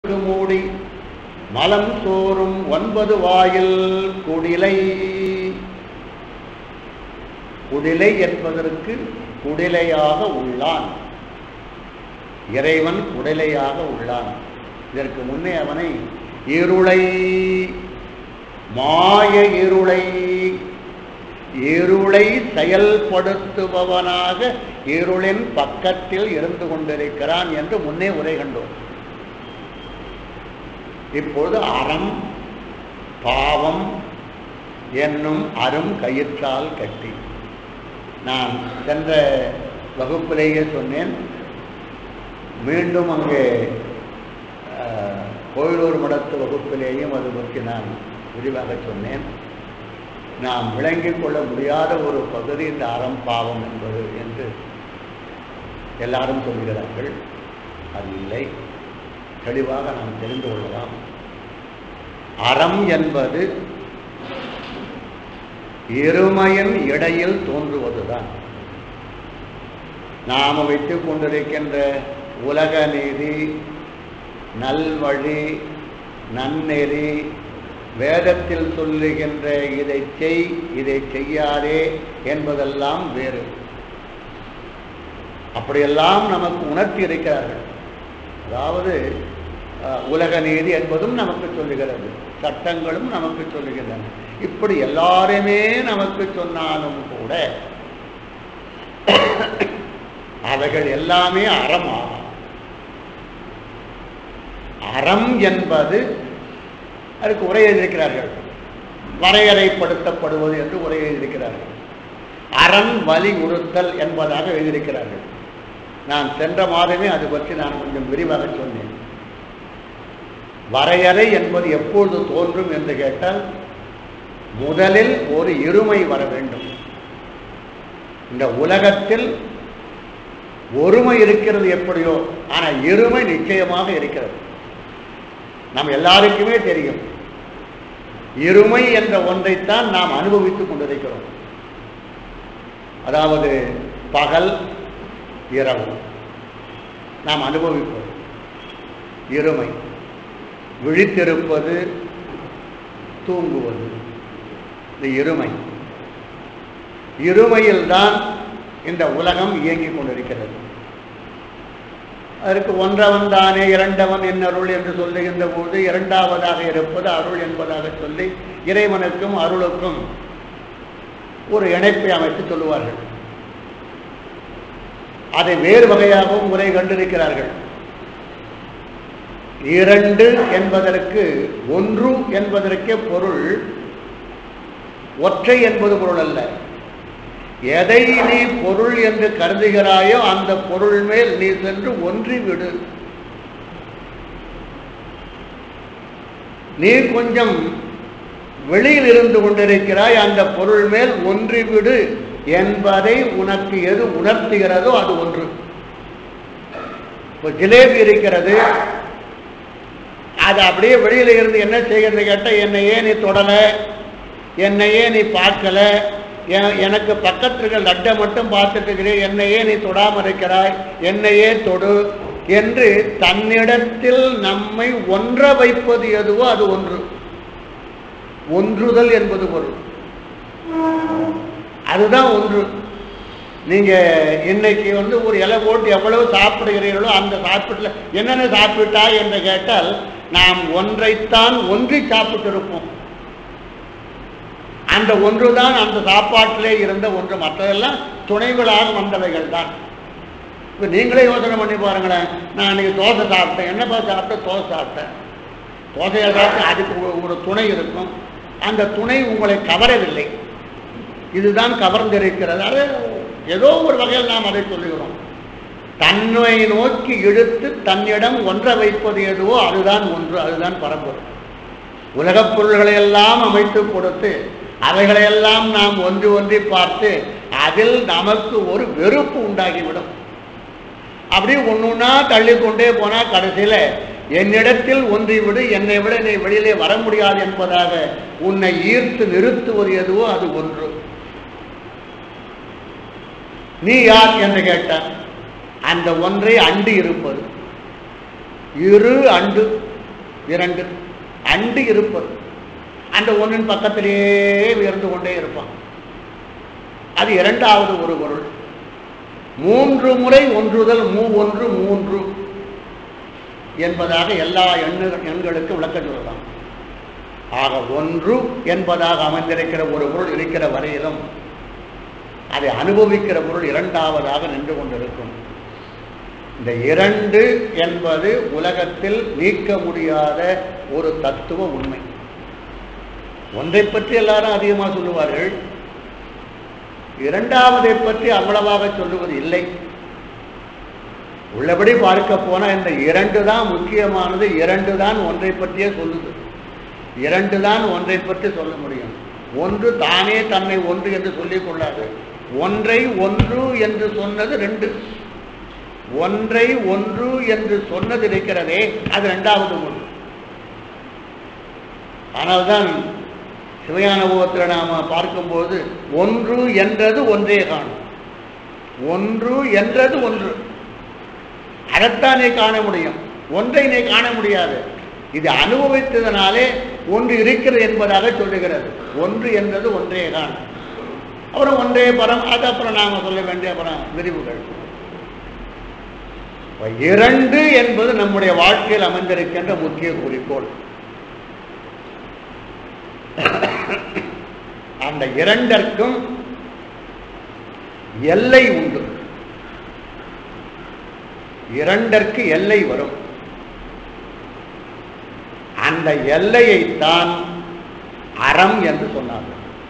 மூடி மலம் சோறும் ஒன்பது வாயில் குடிலை குடிலை என்பதற்கு குடிலையாக உள்ளான் இறைவன் குடிலையாக உள்ளான் இதற்கு முன்னே அவனை இருளை மாய இருளை இருளை செயல்படுத்துபவனாக இருளின் பக்கத்தில் இருந்து கொண்டிருக்கிறான் என்று முன்னே உரை கண்டோம் இப்பொழுது அறம் பாவம் என்னும் அரும் கயிற்றால் கட்டி நான் சென்ற வகுப்பிலேயே சொன்னேன் மீண்டும் அங்கே அஹ், கோயிலூர் மடத்து வகுப்பிலேயும் அது பற்றி நான் விரிவாக சொன்னேன் நாம் விளங்கிக் கொள்ள முடியாத ஒரு பகுதி இந்த அறம் பாவம் என்பது என்று எல்லாரும் சொல்கிறார்கள் அது இல்லை தெளிவாக நாம் தெரிந்து கொள்ளலாம் அறம் என்பது இருமையின் இடையில் தோன்றுவதுதான் நாம் வைத்துக் கொண்டிருக்கின்ற உலக நீதி நல்வழி நன்னெறி வேதத்தில் சொல்லுகின்ற இதை செய் இதை செய்யாதே என்பதெல்லாம் வேறு அப்படியெல்லாம் நமக்கு உணர்த்தி இருக்கிறார்கள் அதாவது அஹ், உலக நீதி என்பதும் நமக்கு சொல்லுகிறது சட்டங்களும் நமக்கு சொல்லுகின்றன இப்படி எல்லாருமே நமக்கு சொன்னாலும் கூட அவைகள் எல்லாமே அறமாகும் அறம் என்பது அதுக்கு உரை எழுதியிருக்கிறார்கள் வரையறைப்படுத்தப்படுவது என்று உரை எழுதியிருக்கிறார்கள் அரண் வலியுறுத்தல் என்பதாக எழுதியிருக்கிறார்கள் நான் சென்ற மாதமே அது பற்றி நான் கொஞ்சம் விரிவாக சொன்னேன் வரையறை என்பது எப்பொழுது தோன்றும் என்று கேட்டால் முதலில் ஒரு இருமை வர வேண்டும் இந்த உலகத்தில் ஒருமை இருக்கிறது எப்படியோ ஆனால் இருமை நிச்சயமாக இருக்கிறது நாம் எல்லாருக்குமே தெரியும் இருமை என்ற ஒன்றைத்தான் நாம் அனுபவித்துக் கொண்டிருக்கிறோம் அதாவது பகல் இரவு நாம் அனுபவிப்போம் இருமை விழித்திருப்பது தூங்குவது இந்த இருமை இருமையில்தான் இந்த உலகம் இயங்கிக் கொண்டிருக்கிறது அதற்கு ஒன்றவன் தானே இரண்டவன் என் அருள் என்று சொல்லுகின்ற போது இரண்டாவதாக இருப்பது அருள் என்பதாக சொல்லி இறைவனுக்கும் அருளுக்கும் ஒரு இணைப்பை அமைத்து சொல்லுவார்கள் அதை வேறு வகையாகவும் முறை கண்டிருக்கிறார்கள் இரண்டு என்பதற்கு ஒன்று என்பதற்கே பொருள் ஒற்றை என்பது பொருள் அல்ல எதை நீ பொருள் என்று கருதுகிறாயோ அந்த பொருள் மேல் நீ சென்று ஒன்றி விடு நீ கொஞ்சம் வெளியில் இருந்து கொண்டிருக்கிறாய் அந்த பொருள் மேல் ஒன்றி விடு என்பதை உனக்கு எது உணர்த்துகிறதோ அது ஒன்று இப்போ ஜிலேபி இருக்கிறது அது அப்படியே வெளியில இருந்து என்ன செய்கிறது கேட்டால் என்னை ஏன் நீ தொடலை என்னை ஏன் நீ பார்க்கல எ- எனக்கு பக்கத்தில் இருக்கிற லட்டை மட்டும் பார்த்துட்டு இருக்கிறேன் என்னையே நீ தொடாமல் இருக்கிறாய் என்னையே தொடு என்று தன்னிடத்தில் நம்மை ஒன்ற வைப்பது எதுவோ அது ஒன்று ஒன்றுதல் என்பது பொருள் அதுதான் ஒன்று நீங்க இன்னைக்கு வந்து ஒரு இலை போட்டு எவ்வளவு சாப்பிடுகிறீர்களோ அந்த சாப்பிட்டுல என்னென்ன சாப்பிட்டா என்று கேட்டால் நாம் ஒன்றைத்தான் ஒன்றி சாப்பிட்டிருப்போம் அந்த ஒன்றுதான் அந்த சாப்பாட்டிலே இருந்த ஒன்று மற்றதெல்லாம் துணைகளாக வந்தவைகள் தான் இப்போ நீங்களே யோசனை பண்ணி பாருங்களேன் நான் இன்னைக்கு தோசை சாப்பிட்டேன் என்னப்பா சாப்பிட்டேன் தோசை சாப்பிட்டேன் தோசையை சாப்பிட்டு அதுக்கு ஒரு- ஒரு துணை இருக்கும் அந்த துணை உங்களை கவரவில்லை இதுதான் கவர்ந்திருக்கிறது அது ஏதோ ஒரு வகையில் நாம் அதை சொல்லுகிறோம் தன்னை நோக்கி இழுத்து தன்னிடம் ஒன்ற வைப்பது எதுவோ அதுதான் ஒன்று அதுதான் பரம்பொருள் உலகப் பொருள்களை எல்லாம் அமைத்து கொடுத்து அவைகளையெல்லாம் நாம் ஒன்று ஒன்றி பார்த்து அதில் நமக்கு ஒரு வெறுப்பு உண்டாகிவிடும் அப்படியே ஒன்றுன்னா தள்ளிக்கொண்டே போனால் கடைசியில் என்னிடத்தில் ஒன்றி விடு என்னை விட நீ வெளியிலே வர முடியாது என்பதாக உன்னை ஈர்த்து நிறுத்துவது எதுவோ அது ஒன்று நீ யார் என்று கேட்டான் அந்த ஒன்றை அண்டு இருப்பது இரு அண்டு இரண்டு அண்டு இருப்பது அந்த ஒன்றின் பக்கத்திலேயே உயர்ந்து கொண்டே இருப்பான் அது இரண்டாவது ஒரு பொருள் மூன்று முறை ஒன்றுதல் மூ ஒன்று மூன்று என்பதாக எல்லா எண்ணு எண்களுக்கு விளக்கம் சொல்லலாம் ஆக ஒன்று என்பதாக அமைந்திருக்கிற ஒரு பொருள் இருக்கிற வரையிலும் அதை அனுபவிக்கிற பொருள் இரண்டாவதாக நின்று கொண்டிருக்கும் இந்த இரண்டு என்பது உலகத்தில் நீக்க முடியாத ஒரு தத்துவ உண்மை ஒன்றை பற்றி எல்லாரும் அதிகமாக சொல்லுவார்கள் இரண்டாவதை பற்றி அவ்வளவாக சொல்லுவது இல்லை உள்ளபடி பார்க்க போனா இந்த இரண்டு தான் முக்கியமானது இரண்டு தான் ஒன்றை பற்றியே சொல்லுது இரண்டு தான் ஒன்றை பற்றி சொல்ல முடியும் ஒன்று தானே தன்னை ஒன்று என்று சொல்லிக் கொள்ளாது ஒன்றை ஒன்று என்று சொன்னது ரெண்டு ஒன்றை ஒன்று என்று சொன்னது இருக்கிறதே அது இரண்டாவது ஒன்று ஆனால்தான் சிவயானுபவத்தில் நாம் பார்க்கும்போது ஒன்று என்றது ஒன்றே காணும் ஒன்று என்றது ஒன்று அதைத்தான் நீ காண முடியும் ஒன்றை நீ காண முடியாது இது அனுபவித்ததனாலே ஒன்று இருக்கிறது என்பதாக சொல்லுகிறது ஒன்று என்றது ஒன்றே காணும் அப்புறம் ஒன்றே பரம் அது அப்புறம் நாம சொல்ல வேண்டிய அப்புறம் விரிவுகள் இப்ப இரண்டு என்பது நம்முடைய வாழ்க்கையில் அமைந்திருக்கின்ற முக்கிய குறிக்கோள் அந்த இரண்டற்கும் எல்லை உண்டு இரண்டற்கு எல்லை வரும் அந்த எல்லையைத்தான் அறம் என்று சொன்னார்கள்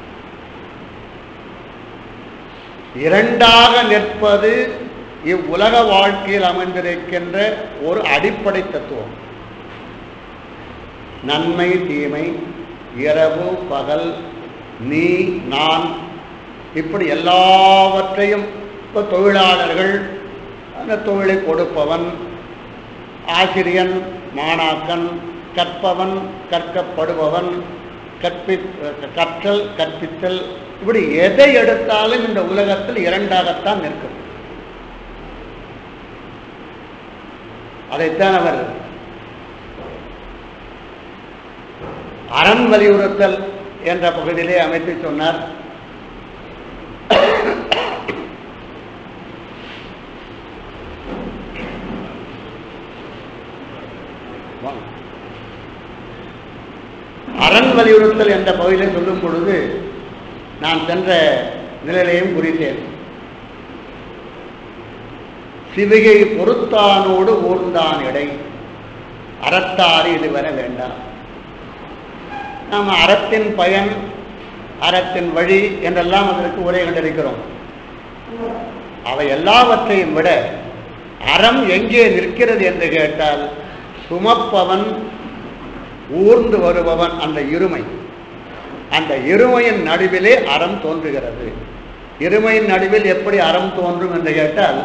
இரண்டாக நிற்பது இவ்வுலக வாழ்க்கையில் அமைந்திருக்கின்ற ஒரு அடிப்படை தத்துவம் நன்மை தீமை இரவு பகல் நீ நான் இப்படி எல்லாவற்றையும் இப்போ தொழிலாளர்கள் அந்த தொழிலை கொடுப்பவன் ஆசிரியன் மாணாக்கன் கற்பவன் கற்கப்படுபவன் கற்பி கற்றல் கற்பித்தல் இப்படி எதை எடுத்தாலும் இந்த உலகத்தில் இரண்டாகத்தான் நிற்கும் அதைத்தான் அவர் அறம் வலியுறுத்தல் என்ற பகுதியிலே அமைத்து சொன்னார் அரண் வலியுறுத்தல் என்ற பகுதியிலே சொல்லும் பொழுது நான் சென்ற நிலையிலையும் குறித்தேன் சிவிகை பொறுத்தானோடு ஊர்ந்தான் இடை அறத்தாறு இது வர வேண்டாம் நாம் அறத்தின் பயன் அறத்தின் வழி என்றெல்லாம் அதற்கு உரை கண்டிருக்கிறோம் அவை எல்லாவற்றையும் விட அறம் எங்கே நிற்கிறது என்று கேட்டால் சுமப்பவன் ஊர்ந்து வருபவன் அந்த இருமை அந்த இருமையின் நடுவிலே அறம் தோன்றுகிறது இருமையின் நடுவில் எப்படி அறம் தோன்றும் என்று கேட்டால்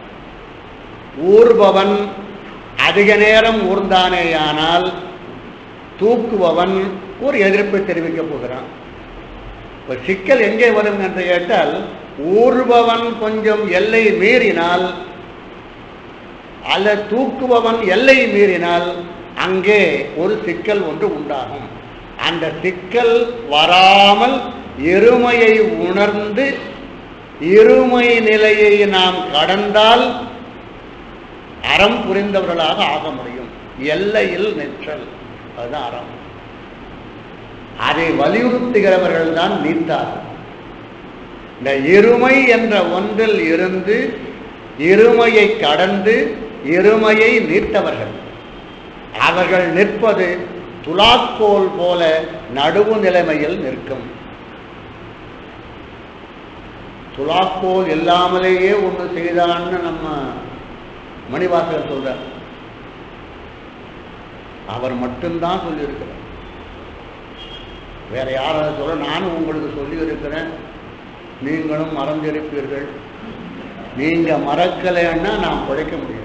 ஊர்பவன் அதிக நேரம் ஊர்ந்தானேயானால் தூக்குபவன் ஒரு எதிர்ப்பை தெரிவிக்கப் போகிறான் ஒரு சிக்கல் எங்கே வரும் என்று கேட்டால் ஊர்பவன் கொஞ்சம் எல்லை மீறினால் அல்ல தூக்குபவன் எல்லை மீறினால் அங்கே ஒரு சிக்கல் ஒன்று உண்டாகும் அந்த சிக்கல் வராமல் இருமையை உணர்ந்து இருமை நிலையை நாம் கடந்தால் அறம் புரிந்தவர்களாக ஆக முடியும் எல்லையில் நிற்றல் அதுதான் அறம் அதை வலியுறுத்துகிறவர்கள் தான் நீத்தார்கள் இந்த இருமை என்ற ஒன்றில் இருந்து இருமையை கடந்து இருமையை நீட்டவர்கள் அவர்கள் நிற்பது துலாக்கோல் போல நடுவு நிலைமையில் நிற்கும் துலாக்கோல் இல்லாமலேயே ஒன்று செய்தான்னு நம்ம மணிவாசகர் சொல்றார் அவர் மட்டும்தான் சொல்லியிருக்கிறார் வேற யாரும் சொல்ல நானும் உங்களுக்கு சொல்லி இருக்கிறேன் நீங்களும் மறந்திருப்பீர்கள் நீங்க மறக்கலைன்னா நான் பிழைக்க முடியும்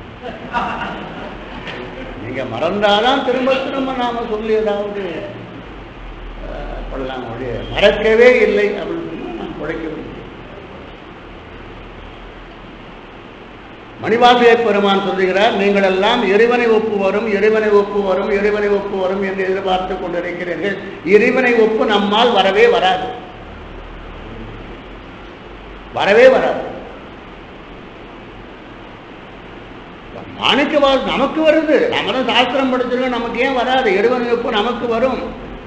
நீங்க மறந்தாதான் திரும்ப திரும்ப நாம சொல்லி ஏதாவது அஹ், பண்ணலாம் ஒழிய மறக்கவே இல்லை அப்படின்னு சொன்னா நான் பிழைக்க முடியும் மணிவாசக பெருமான் சொல்லுகிறார் நீங்கள் எல்லாம் இறைவனை ஒப்பு வரும் இறைவனை ஒப்பு வரும் இறைவனை ஒப்பு வரும் என்று எதிர்பார்த்து கொண்டிருக்கிறீர்கள் இறைவனை ஒப்பு நம்மால் வரவே வராது வரவே வராது மாணிக்கவாஸ் நமக்கு வருது நம்ம தான் சாஸ்திரம் படிச்சிருக்கோம் நமக்கு ஏன் வராது இறைவனை ஒப்பு நமக்கு வரும்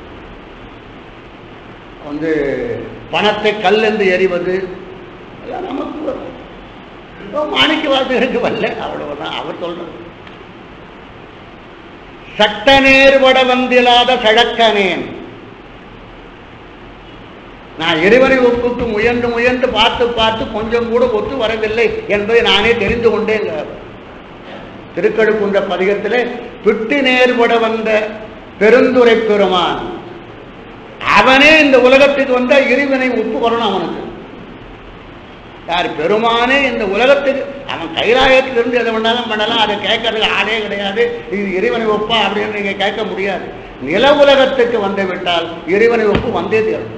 வந்து பணத்தை கல் என்று எறிவது எல்லாம் நமக்கு வரும் மாணிக்க வாசகருக்கு வரல அவ்வளவுதான் அவர் சொல்றது சட்ட நேர்பட வந்திலாத சழக்கனேன் நான் இறைவனை ஒப்புக்கு முயன்று முயன்று பார்த்து பார்த்து கொஞ்சம் கூட ஒத்து வரவில்லை என்பதை நானே தெரிந்து கொண்டேங்கிறார் திருக்கடுக்குன்ற பதிகத்திலே பிட்டு நேர்பட வந்த பெருந்துரை பெருமான் அவனே இந்த உலகத்துக்கு வந்த இறைவனை ஒப்பு வரணும் அவனுக்கு யார் பெருமானே இந்த உலகத்துக்கு அவன் கைலாயத்திலிருந்து எதை வேணாலும் பண்ணலாம் அதை கேட்கறதுக்கு ஆளே கிடையாது இது இறைவனை ஒப்பா அப்படின்னு நீங்க கேட்க முடியாது நில உலகத்துக்கு வந்து விட்டால் இறைவனை ஒப்பு வந்தே தீரும்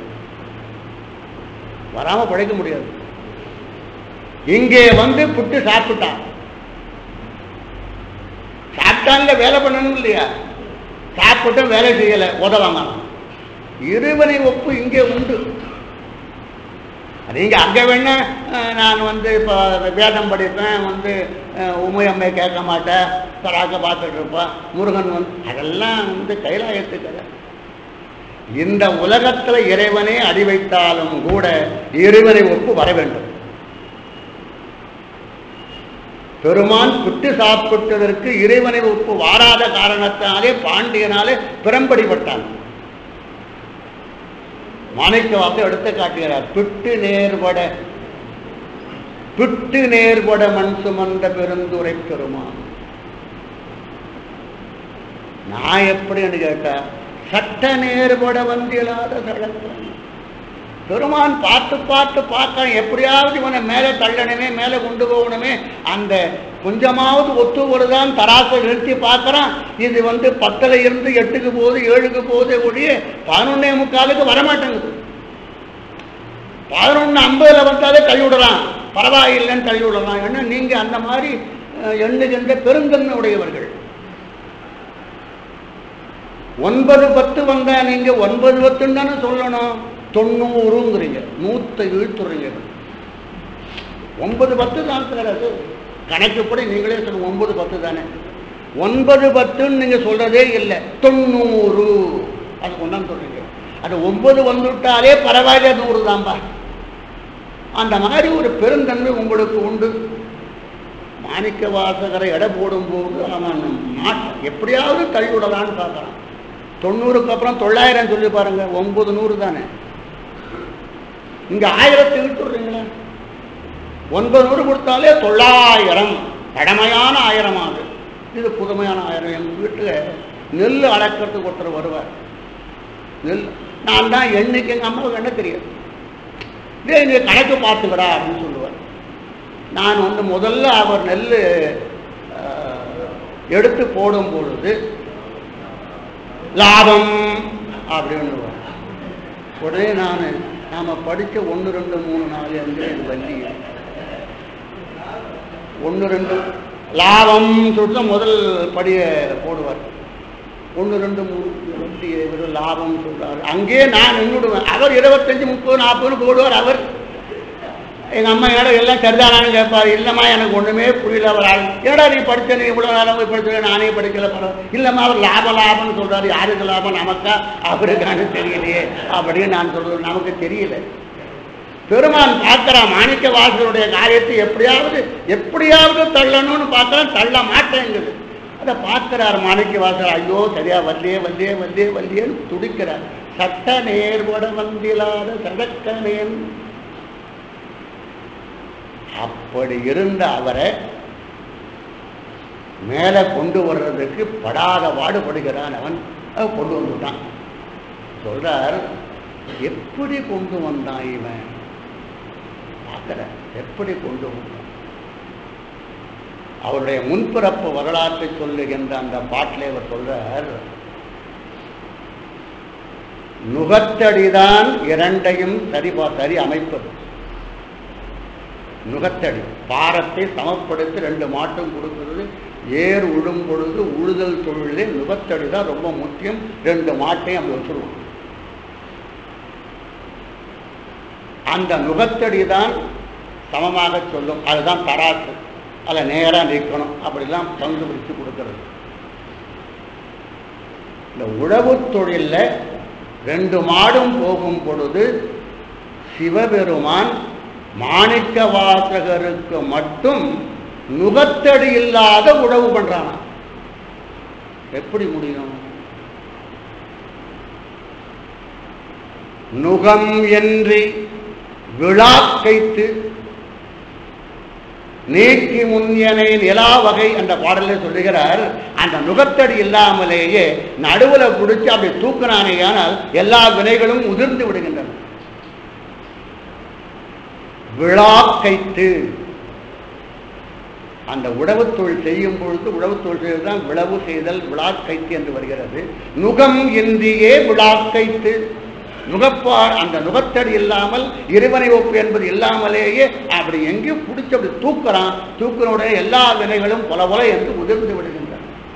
வராம படைக்க முடியாது இங்கே வந்து புட்டு சாப்பிட்டான் சாப்பிட்டாங்க வேலை பண்ணணும் இல்லையா சாப்பிட்டும் வேலை செய்யலை உதவாங்க இறைவனை ஒப்பு இங்கே உண்டு நீங்க அங்க வேணா அஹ், நான் வந்து இப்போ வேதம் படிப்பேன் வந்து அஹ், உமையம்மை கேட்க மாட்டேன் பராக்க பார்த்துட்டு இருப்பேன் முருகன் வந்து அதெல்லாம் வந்து கைலாயத்துக்கு இந்த உலகத்துல இறைவனே அடி வைத்தாலும் கூட இறைவனை ஒப்பு வர வேண்டும் பெருமான் புட்டு சாப்பிட்டதற்கு இறைவனை ஒப்பு வாராத காரணத்தினாலே பாண்டியனாலே பிறம்படிப்பட்டான் மாணிக்க வார்த்தை எடுத்து காட்டுகிறார் பிட்டு நேர்பட பிட்டு நேர்பட மண் சுமந்த பெருந்துரை பெருமான் நான் எப்படின்னு கேட்டா சட்ட நேர்பட வந்தியலாத சழக்கம் பெருமான் பார்த்து பார்த்து பார்க்க எப்படியாவது இவனை மேலே தள்ளணுமே மேலே கொண்டு போகணுமே அந்த கொஞ்சமாவது ஒத்து வருதான் தராசை நிறுத்தி பார்க்கறான் இது வந்து பத்துல இருந்து எட்டுக்கு போகுது ஏழுக்கு போகுதே ஒழிய பதினொன்னே முக்காலுக்கு வரமாட்டேங்குது பதினொன்று ஐம்பதுல வந்தாலே தள்ளிவிடலாம் பரவாயில்லைன்னு தள்ளிவிடலாம் ஏன்னா நீங்க அந்த மாதிரி அஹ், எண்ணுகின்ற பெருந்தன்மை உடையவர்கள் ஒன்பது பத்து வந்தா நீங்க ஒன்பது பத்துன்னு தானே சொல்லணும் தொண்ணூறுங்கிறீங்க நூத்தை இழுத்துறீங்க ஒன்பது பத்து தான் சார் அது கணக்குப்படி நீங்களே சொல்லுங்க ஒன்பது பத்து தானே ஒன்பது பத்துன்னு நீங்க சொல்றதே இல்லை தொண்ணூறு அது கொண்டாந்து சொல்றீங்க அது ஒன்பது வந்துவிட்டாலே பரவாயில்ல நூறு தான்பா அந்த மாதிரி ஒரு பெருந்தன்மை உங்களுக்கு உண்டு மாணிக்க வாசகரை எடை போடும்போது அவன் மாட்ட எப்படியாவது தள்ளிவிடலான்னு பார்க்கறான் தொண்ணூறுக்கு அப்புறம் தொள்ளாயிரம் சொல்லி பாருங்க ஒன்பது நூறு தானே இங்க ஆயிரத்தை இழுத்துடுறீங்களே ஒன்பது நூறு கொடுத்தாலே தொள்ளாயிரம் பழமையான ஆயிரம் ஆகுது இது புதுமையான ஆயிரம் எங்கள் வீட்டுல நெல் அளக்கிறதுக்கு ஒருத்தர் வருவார் நெல் நான் தான் எண்ணிக்கை எங்கள் அம்மாவுக்கு என்ன தெரியாது இதே இங்கே கணக்கு பார்த்துக்கடா அப்படின்னு சொல்லுவார் நான் வந்து முதல்ல அவர் நெல் அஹ், எடுத்து போடும் பொழுது லாபம் அப்படின்னு உடனே நான் நாம படிச்ச ஒன்று ரெண்டு மூணு நாலு அஞ்சு இது வள்ளி ஒன்று ரெண்டு லாபம் சொல்லிட்டு தான் முதல் படியை போடுவார் ஒன்று ரெண்டு மூணு வண்டி இவர் லாபம் சொல்றாரு அங்கேயே நான் நின்றுடுவேன் அவர் இருபத்தஞ்சு முப்பது நாற்பதுன்னு போடுவார் அவர் எங்க அம்மா என்னடா எல்லாம் சரிதானான்னு கேட்பாரு இல்லம்மா எனக்கு ஒண்ணுமே புரியல அவர் ஆள் ஏடா நீ படிச்ச நீ இவ்வளவு நேரம் போய் படிச்ச நானே படிக்கல பரவாயில்ல இல்லம்மா அவர் லாபம் லாபம்னு சொல்றாரு யாருக்கு லாபம் நமக்கா அவருக்கானு தெரியலையே அப்படின்னு நான் சொல்றது நமக்கு தெரியல பெருமான் பார்க்கிறான் மாணிக்க வாசகருடைய காரியத்தை எப்படியாவது எப்படியாவது தள்ளணும்னு பார்க்கறான் தள்ள மாட்டேங்குது அதை பார்க்கிறார் மாணிக்க வாசகர் ஐயோ சரியா வல்லியே வல்லியே வல்லியே வல்லியேன்னு துடிக்கிறார் சட்ட நேர்பட வந்திலாத சடக்கனேன் அப்படி இருந்த அவரை மேலே கொண்டு வர்றதுக்கு படாத பாடுபடுகிறான் அவன் அவன் கொண்டு வந்துட்டான் சொல்றார் எப்படி கொண்டு வந்தான் இவன் பார்க்கிற எப்படி கொண்டு வந்தான் அவருடைய முன்பிறப்பு வரலாற்றை சொல்லுகின்ற அந்த பாட்டிலே அவர் சொல்றார் நுகத்தடிதான் இரண்டையும் சரி பா- சரி அமைப்பது நுகத்தடி பாரத்தை சமப்படுத்தி ரெண்டு மாட்டும் கொடுக்கிறது ஏர் உழும் பொழுது உழுதல் தொழிலே நுகத்தடி தான் ரொம்ப முக்கியம் ரெண்டு மாட்டையும் அப்படி வச்சுருவோம் அந்த நுகத்தடி தான் சமமாக சொல்லும் அதுதான் தராசு அதில் நேராக நிற்கணும் அப்படிலாம் பங்கு பிடிச்சு கொடுக்கிறது இந்த உழவு தொழிலில் ரெண்டு மாடும் போகும் பொழுது சிவபெருமான் மாணிக்க வாசகருக்கு மட்டும் நுகத்தடி இல்லாத உழவு பண்றானா எப்படி முடியும் நுகம் என்று விழாக்கைத்து நீக்கி முன்யனை நிலா வகை என்ற பாடலை சொல்லுகிறார் அந்த நுகத்தடி இல்லாமலேயே நடுவுல பிடிச்சி அப்படி தூக்கினானேயானால் எல்லா வினைகளும் உதிர்ந்து விடுகின்றன விழாக்கைத்து அந்த உழவு தொழில் செய்யும் பொழுது உழவு தொழில் செய்வது தான் விளவு செய்தல் விழாக்கைத்து என்று வருகிறது நுகம் இன்றியே விழாக்கைத்து நுகப்பா அந்த நுகத்தடி இல்லாமல் இறைவனை ஒப்பு என்பது இல்லாமலேயே அப்படி எங்கேயும் பிடிச்சி அப்படி தூக்குறான் தூக்குன உடனே எல்லா வினைகளும் பொல பொல என்று உதிர்ந்து விடுகின்றன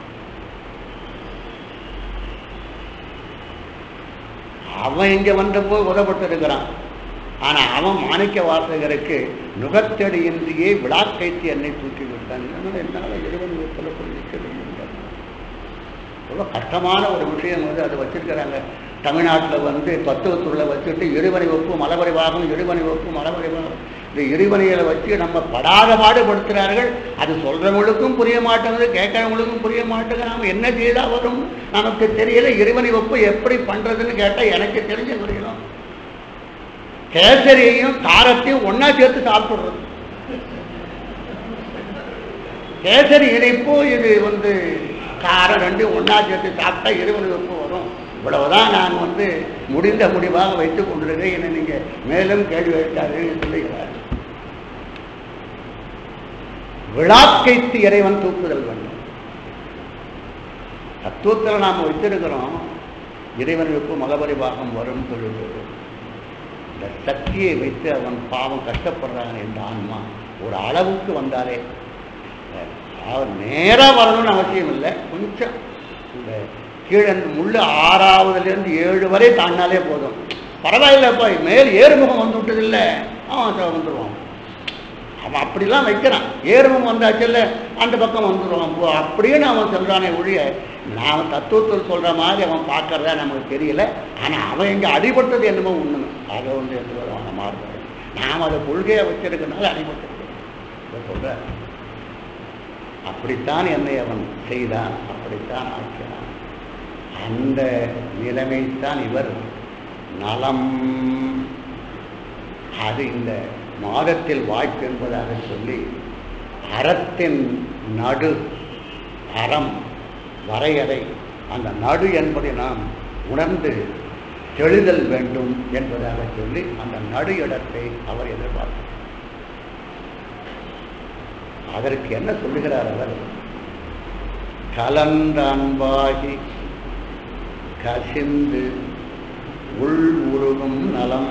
அவன் இங்க வந்தப்போ உதப்பட்டிருக்கிறான் ஆனா அவன் மாணிக்க வாசகருக்கு நுகத்தடியின்றியே விழாக்கைத்து என்னை தூக்கி விட்டான் இதனால என்னால் இறைவன் ஒப்புல போய் நிற்க வேண்டும் ரொம்ப கஷ்டமான ஒரு விஷயம் வந்து அதை வச்சிருக்கிறாங்க தமிழ்நாட்டில் வந்து தத்துவத்துள்ள வச்சுட்டு இருவனை ஒப்பு மலவரை வாகனம் இருவனை ஒப்பு மலவரை வாகனம் இந்த இருவனைகளை வச்சு நம்ம படாத பாடுபடுத்துகிறார்கள் அது சொல்றவங்களுக்கும் புரிய மாட்டேங்குது கேட்கறவங்களுக்கும் புரிய மாட்டேங்குது நாம் என்ன செய்தா வரும் நமக்கு தெரியல இருவனை ஒப்பு எப்படி பண்றதுன்னு கேட்டால் எனக்கு தெரிஞ்ச புரியணும் கேசரியையும் காரத்தையும் ஒண்ணா சேர்த்து சாப்பிடுறது கேசரி இனிப்பு இது வந்து காரம் ரெண்டும் ஒண்ணா சேர்த்து சாப்பிட்டா இருவனை ஒப்பு வரும் இவ்வளவுதான் நான் வந்து முடிந்த முடிவாக வைத்துக் கொண்டிருக்கிறேன் என்னை நீங்க மேலும் கேள்வி வைத்தார்கள் சொல்லுகிறார் விழாக்கைத்து இறைவன் தூக்குதல் வேண்டும் தத்துவத்தில் நாம் வச்சிருக்கிறோம் இறைவன் வெப்பு மலபரிபாகம் வரும் சொல்லுகிறது இந்த சக்தியை வைத்து அவன் பாவம் கஷ்டப்படுறான் என்ற ஆன்மா ஒரு அளவுக்கு வந்தாலே அவர் நேராக வரணும்னு அவசியம் இல்லை கொஞ்சம் இந்த கீழே இந்த முள்ளு ஆறாவதுலேருந்து ஏழு வரை தாண்டினாலே போதும் பரவாயில்லப்பா மேல் ஏறுமுகம் வந்து விட்டது இல்லை அவன் வந்துடுவான் அவன் அப்படிலாம் வைக்கிறான் ஏறுமுகம் வந்தாச்சுல்ல அந்த பக்கம் வந்துடுவான் போ அப்படின்னு அவன் சொல்கிறானே ஒழிய நான் தத்துவத்தில் சொல்கிற மாதிரி அவன் பார்க்கறதா நமக்கு தெரியல ஆனால் அவன் இங்கே அடிபட்டது என்னமோ உண்மை அதை வந்து எந்த விதமான மாறுபாடு நாம் அதை கொள்கையை வச்சிருக்கனால அடிபட்டு சொல்கிற அப்படித்தான் என்னை அவன் செய்தான் அப்படித்தான் ஆக்கினான் அந்த நிலைமைத்தான் இவர் நலம் அது இந்த மாதத்தில் வாய்ப்பு என்பதாக சொல்லி அறத்தின் நடு அறம் வரையறை அந்த நடு என்பதை நாம் உணர்ந்து தெளிதல் வேண்டும் என்பதாக சொல்லி அந்த நடு இடத்தை அவர் எதிர்பார்த்தார் அதற்கு என்ன சொல்லுகிறார் அவர் கலந்த அன்பாகி கசிந்து உள் உருகும் நலம்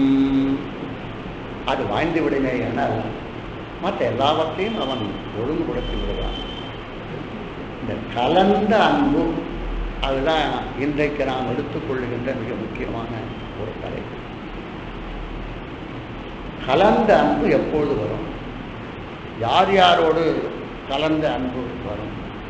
அது வாய்ந்து விடுமே ஆனால் மற்ற எல்லாவற்றையும் அவன் ஒழுங்குபடுத்தி விடுவான் இந்த கலந்த அன்பு அதுதான் இன்றைக்கு நாம் எடுத்துக்கொள்ளுகின்ற மிக முக்கியமான ஒரு தலைப்பு கலந்த அன்பு எப்பொழுது வரும் யார் யாரோடு கலந்த அன்பு வரும்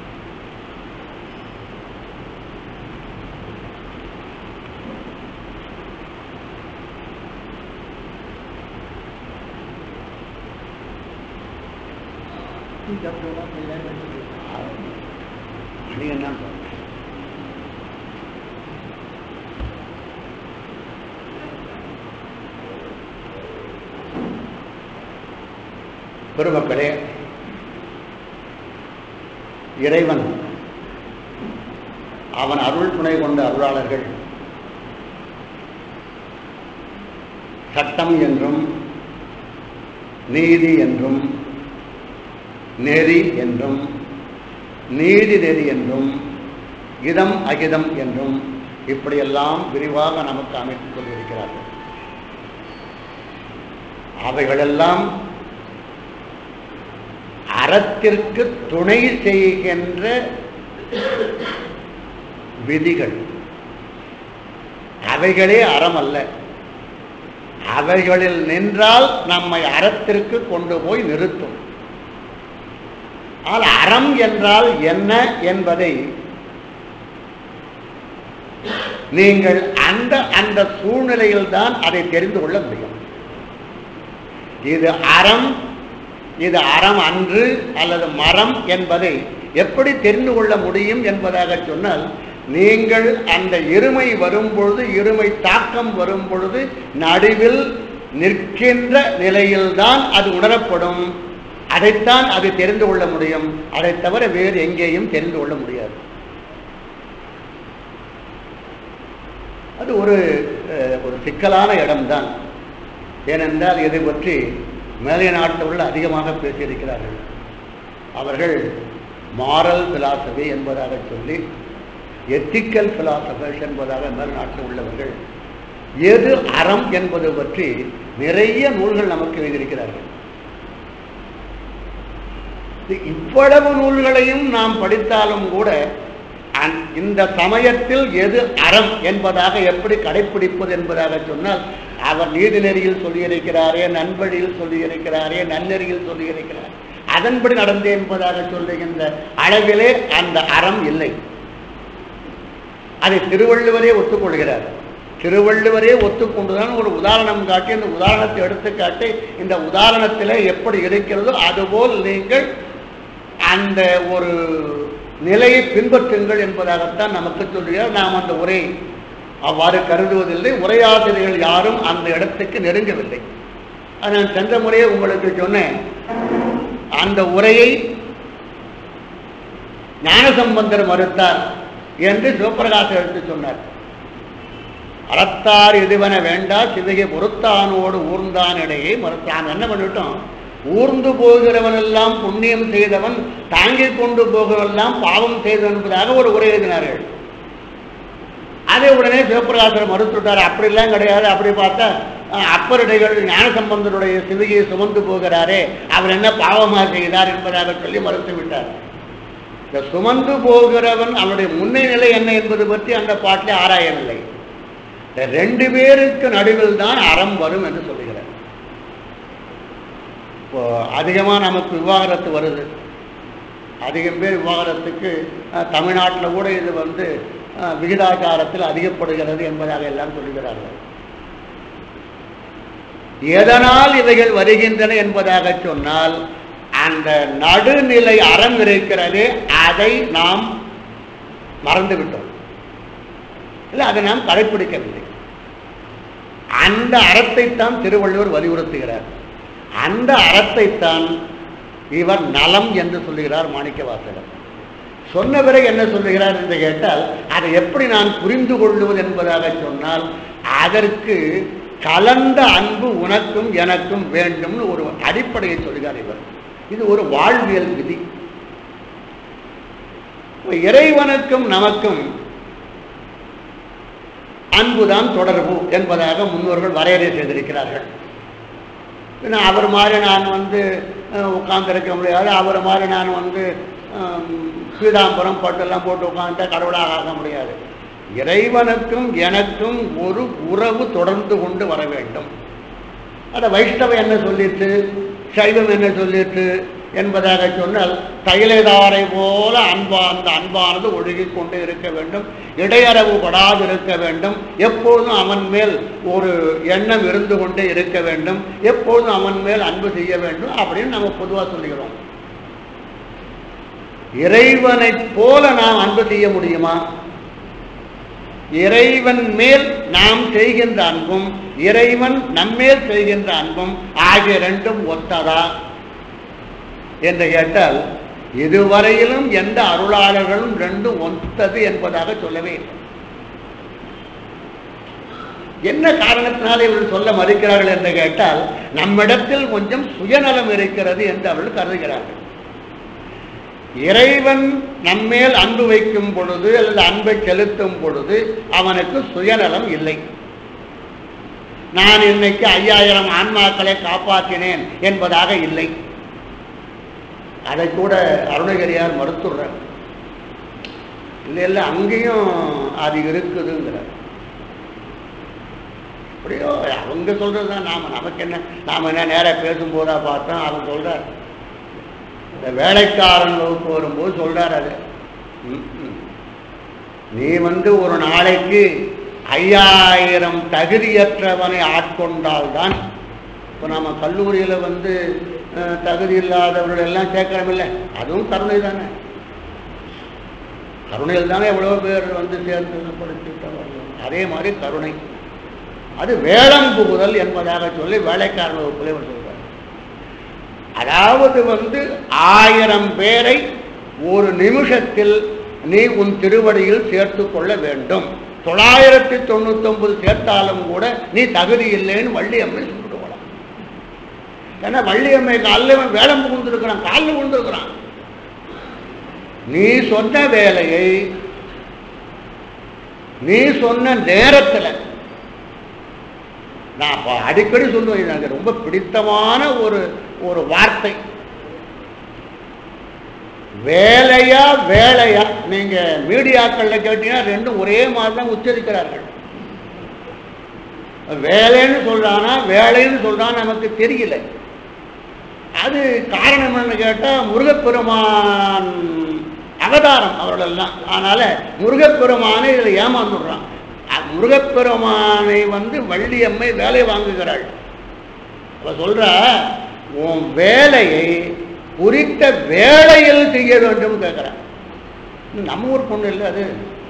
நீங்க என்ன சொல்றீங்க? பெருமக்களே இறைவன் அவன் அருள் துணை கொண்ட அருளாளர்கள் சட்டம் என்றும் நீதி என்றும் நெறி என்றும் நீதி நெறி என்றும் இதம் அகிதம் என்றும் இப்படியெல்லாம் விரிவாக நமக்கு அமைத்துக் கொண்டிருக்கிறார்கள் அவைகளெல்லாம் அறத்திற்கு துணை செய்கின்ற விதிகள் அவைகளே அறம் அல்ல அவைகளில் நின்றால் நம்மை அறத்திற்கு கொண்டு போய் நிறுத்தும் ஆனால் அறம் என்றால் என்ன என்பதை நீங்கள் அந்த அந்த சூழ்நிலையில் தான் அதை தெரிந்து கொள்ள முடியும் இது அறம் இது அறம் அன்று அல்லது மரம் என்பதை எப்படி தெரிந்து கொள்ள முடியும் என்பதாக சொன்னால் நீங்கள் அந்த இருமை வரும்பொழுது இருமை தாக்கம் வரும் பொழுது நடுவில் நிற்கின்ற நிலையில்தான் அது உணரப்படும் அதைத்தான் அது தெரிந்து கொள்ள முடியும் அதை தவிர வேறு எங்கேயும் தெரிந்து கொள்ள முடியாது அது ஒரு அஹ், ஒரு சிக்கலான இடம்தான் ஏனென்றால் இதை பற்றி மேலைய நாட்டில் உள்ள அதிகமாக பேசியிருக்கிறார்கள் அவர்கள் மாரல் பிலாசபி என்பதாக சொல்லி எத்திக்கல் பிலாசபர்ஸ் என்பதாக மேல் நாட்டில் உள்ளவர்கள் எது அறம் என்பது பற்றி நிறைய நூல்கள் நமக்கு எழுதியிருக்கிறார்கள் இது இவ்வளவு நூல்களையும் நாம் படித்தாலும் கூட அந்- இந்த சமயத்தில் எது அறம் என்பதாக எப்படி கடைப்பிடிப்பது என்பதாக சொன்னால் அவர் நீதிநெறியில் சொல்லியிருக்கிறாரே நண்பழியில் சொல்லியிருக்கிறாரே நன்னெறியில் சொல்லியிருக்கிறார் அதன்படி நடந்தே என்பதாக சொல்லுகின்ற அளவிலே அந்த அறம் இல்லை அதை திருவள்ளுவரே ஒத்துக்கொள்கிறார் திருவள்ளுவரே ஒத்துக்கொண்டுதான் ஒரு உதாரணம் காட்டி இந்த உதாரணத்தை எடுத்துக்காட்டி இந்த உதாரணத்திலே எப்படி இருக்கிறதோ அதுபோல் நீங்கள் அந்த ஒரு நிலையை பின்பற்றுங்கள் என்பதாகத்தான் நமக்கு சொல்கிறார் நாம் அந்த உரை அவ்வாறு கருதுவதில்லை உரையாசிரியர்கள் யாரும் அந்த இடத்துக்கு நெருங்கவில்லை அது நான் சென்ற முறையே உங்களுக்கு சொன்னேன் அந்த உரையை ஞானசம்பந்தர் மறுத்தார் என்று சிவபிரகாசர் எடுத்து சொன்னார் அறத்தார் இதுவென வேண்டா சிவகை பொறுத்தானோடு ஊர்ந்தான் இடையே மறுத்தான் என்ன பண்ணிட்டோம் ஊர்ந்து போகிறவனெல்லாம் புண்ணியம் செய்தவன் தாங்கிக் கொண்டு போகிறவெல்லாம் பாவம் செய்தவன் என்பதாக ஒரு உரை எழுதினார்கள் அதை உடனே சிவபிரகாசர் மறுத்துட்டார் அப்படிலாம் கிடையாது அப்படி பார்த்தா அஹ், அப்பரடிகள் ஞானசம்பந்தருடைய சிவிகையை சுமந்து போகிறாரே அவர் என்ன பாவமாக செய்தார் என்பதாக சொல்லி மறுத்து விட்டார் இந்த சுமந்து போகிறவன் அவனுடைய முன்னை நிலை என்ன என்பது பற்றி அந்த பாட்டிலே ஆராயவில்லை இந்த ரெண்டு பேருக்கு நடுவில் தான் அறம் வரும் என்று சொல்லுகிறார் இப்போ அதிகமாக நமக்கு விவாகரத்து வருது அதிகம் பேர் விவாகரத்துக்கு அஹ், தமிழ்நாட்டில் கூட இது வந்து அஹ், விகிதாச்சாரத்தில் அதிகப்படுகிறது என்பதாக எல்லாம் சொல்லுகிறார்கள் எதனால் இவைகள் வருகின்றன என்பதாக சொன்னால் அந்த நடுநிலை அறம் இருக்கிறதே அதை நாம் மறந்துவிட்டோம் இல்லை அதை நாம் கடைப்பிடிக்கவில்லை அந்த அறத்தைத்தான் திருவள்ளுவர் வலியுறுத்துகிறார் அந்த அறத்தைத்தான் இவர் நலம் என்று சொல்லுகிறார் மாணிக்கவாசகர் சொன்ன பிறகு என்ன சொல்லுகிறார் என்று கேட்டால் அதை எப்படி நான் புரிந்து கொள்ளுவது என்பதாக சொன்னால் அதற்கு கலந்த அன்பு உனக்கும் எனக்கும் வேண்டும்னு ஒரு அடிப்படையை சொல்கிறார் இவர் இது ஒரு வாழ்வியல் விதி இப்ப இறைவனுக்கும் நமக்கும் அன்புதான் தொடர்பு என்பதாக முன்னோர்கள் வரையறை செய்திருக்கிறார்கள் பின்ன அவர் மாதிரி நான் வந்து உட்கார்ந்துருக்க முடியாது அவர் மாதிரி நான் வந்து ஹம், பீதாம்பரம் பட்டெல்லாம் போட்டு உட்காந்துட்டா கடவுளாக ஆக முடியாது இறைவனுக்கும் எனக்கும் ஒரு உறவு தொடர்ந்து கொண்டு வர வேண்டும் அதை வைஷ்ணவம் என்ன சொல்லிட்டு சைவம் என்ன சொல்லிட்டு என்பதாக சொன்னால் தைலதாரை போல அன்பா அந்த அன்பானது ஒழுகிக் கொண்டு இருக்க வேண்டும் இடையறவு படாது இருக்க வேண்டும் எப்போதும் அவன் மேல் ஒரு எண்ணம் இருந்து கொண்டே இருக்க வேண்டும் எப்போதும் அவன் மேல் அன்பு செய்ய வேண்டும் அப்படின்னு நம்ம பொதுவாக சொல்லுகிறோம் இறைவனைப் போல நாம் அன்பு செய்ய முடியுமா இறைவன் மேல் நாம் செய்கின்ற அன்பும் இறைவன் நம்மேல் செய்கின்ற அன்பும் ஆகிய ரெண்டும் ஒத்ததா என்று கேட்டால் இதுவரையிலும் எந்த அருளாளர்களும் ரெண்டும் ஒத்தது என்பதாக சொல்லவே இல்லை என்ன காரணத்தினால இவர்கள் சொல்ல மறுக்கிறார்கள் என்று கேட்டால் நம்மிடத்தில் கொஞ்சம் சுயநலம் இருக்கிறது என்று அவர்கள் கருதுகிறார்கள் இறைவன் நம்மேல் அன்பு வைக்கும் பொழுது அல்லது அன்பை செலுத்தும் பொழுது அவனுக்கு சுயநலம் இல்லை நான் இன்னைக்கு ஐயாயிரம் ஆன்மாக்களை காப்பாற்றினேன் என்பதாக இல்லை அதை கூட அருணகிரியார் மறுத்துடுறார் இல்லை இல்லை அங்கேயும் அது இருக்குதுங்கிறார் அப்படியோ அவங்க சொல்றது தான் நாம நமக்கு என்ன நாம என்ன நேராக பேசும்போதா பார்த்தோம் அவன் சொல்றார் இந்த வேலைக்காரன் வகுப்பு வரும்போது சொல்றார் அது ம், ம். நீ வந்து ஒரு நாளைக்கு ஐயாயிரம் தகுதியற்றவனை ஆட்கொண்டால்தான் இப்போ நம்ம கல்லூரியில் வந்து அஹ், தகுதி இல்லாதவர்கள் எல்லாம் சேர்க்கிறோமில்ல அதுவும் கருணை தானே கருணையில் தானே எவ்வளோ பேர் வந்து சேர்ந்து படிச்சுட்டவர்கள் அதே மாதிரி கருணை அது வேளம் புகுதல் என்பதாக சொல்லி வேலைக்காரர் வகுப்பிலே அவர் சொல்றார் அதாவது வந்து ஆயிரம் பேரை ஒரு நிமிஷத்தில் நீ உன் திருவடியில் சேர்த்து கொள்ள வேண்டும் தொள்ளாயிரத்தி தொண்ணூத்தொன்பது சேர்த்தாலும் கூட நீ தகுதி இல்லைன்னு வள்ளியம்மை சொல்லிட்டு போலாம் ஏன்னா வள்ளியம்மை காலில் வேலை புகுந்துருக்கிறான் காலில் விழுந்துருக்கிறான் நீ சொன்ன வேலையை நீ சொன்ன நேரத்தில் நான் அப்ப அடிக்கடி சொல்லுவேன் இது எனக்கு ரொம்ப பிடித்தமான ஒரு ஒரு வார்த்தை வேலையா வேலையா நீங்க மீடியாக்கள்ல கேட்டீங்கன்னா ரெண்டும் ஒரே மாதிரி தான் உச்சரிக்கிறார்கள் வேலைன்னு சொல்றானா வேலைன்னு சொல்றான் நமக்கு தெரியல அது காரணம் என்னன்னு கேட்டா முருகப்பெருமான் அவதாரம் அவர்களெல்லாம் அதனால முருகப்பெருமானை இதில் ஏமாந்துடுறான் அ- முருகப்பெருமானை வந்து வள்ளியம்மை வேலை வாங்குகிறாள் அவ சொல்ற உன் வேலையை குறித்த வேளையில் செய்ய வேண்டும் கேட்கிறான் நம்ம ஊர் பொண்ணு இல்லை அது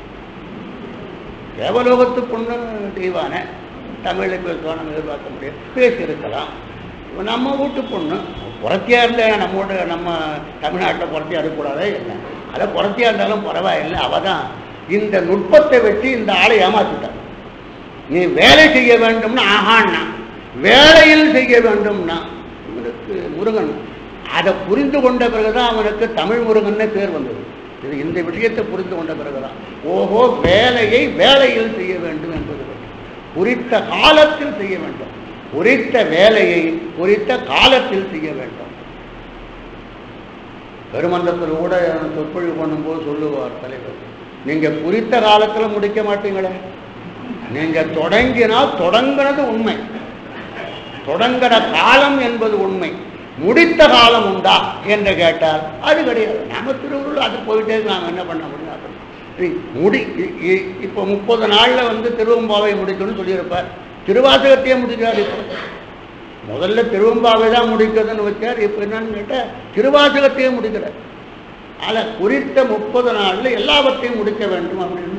தேவலோகத்து பொண்ணு தெய்வான தமிழில் பேசுவான் நம்ம எதிர்பார்க்க முடியும் பேசியிருக்கலாம் இவ நம்ம வீட்டு பொண்ணு புறத்தியா இருந்தா நம்ம வீட்டு நம்ம தமிழ்நாட்டில் புறத்தியா இருக்கக்கூடாதே இல்லை அதை புறத்தியா இருந்தாலும் பரவாயில்லை அவ தான் இந்த நுட்பத்தை வச்சு இந்த ஆளை ஏமாத்திட்டான் நீ வேலை செய்ய வேண்டும்னா ஆஹான்னா வேலையில் செய்ய வேண்டும்னா இவனுக்கு முருகன் அதை புரிந்து கொண்ட பிறகுதான் அவனுக்கு தமிழ் முருகன்னு பேர் வந்தது இது இந்த விஷயத்தை புரிந்து கொண்ட பிறகுதான் ஓஹோ வேலையை வேலையில் செய்ய வேண்டும் என்பது பற்றி. குறித்த காலத்தில் செய்ய வேண்டும் குறித்த வேலையை குறித்த காலத்தில் செய்ய வேண்டும் பெருமன்றத்தில் கூட சொற்பொழிவு பண்ணும்போது சொல்லுவார் தலைவர் நீங்க குறித்த காலத்துல முடிக்க மாட்டீங்களே நீங்க தொடங்கினால் தொடங்கினது உண்மை தொடங்கின காலம் என்பது உண்மை முடித்த காலம் உண்டா என்று கேட்டால் அது கிடையாது நம்ம திருவுருள் அது போயிட்டே இருக்கு, நாம என்ன பண்ண முடியும் அது சரி, முடி இ- இ- இப்போ முப்பது நாள்ல வந்து திருவம்பாவை முடிக்கணும்னு சொல்லியிருப்பார் திருவாசகத்தையே முடிக்கிறார் இப்போ முதல்ல திருவம்பாவை தான் முடிக்கிறதுன்னு வச்சார் இப்போ என்னன்னு கேட்டால் திருவாசகத்தையே முடிக்கிறார் அதில் குறித்த முப்பது நாள்ல எல்லாவற்றையும் முடிக்க வேண்டும் அப்படின்னு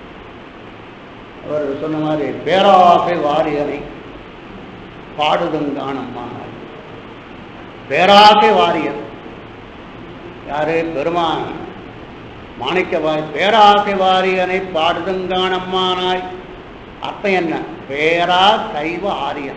அவர் சொன்ன மாதிரி பேராசை வாரியனை பாடுதுங்கானம்மா பேராசை வாரியன் யாரு பெருமான் மாணிக்கவாய் பேராசை வாரியனை பாடுதுங்கானம்மானாய் அர்த்தம் என்ன பேரா சைவ ஆரியன்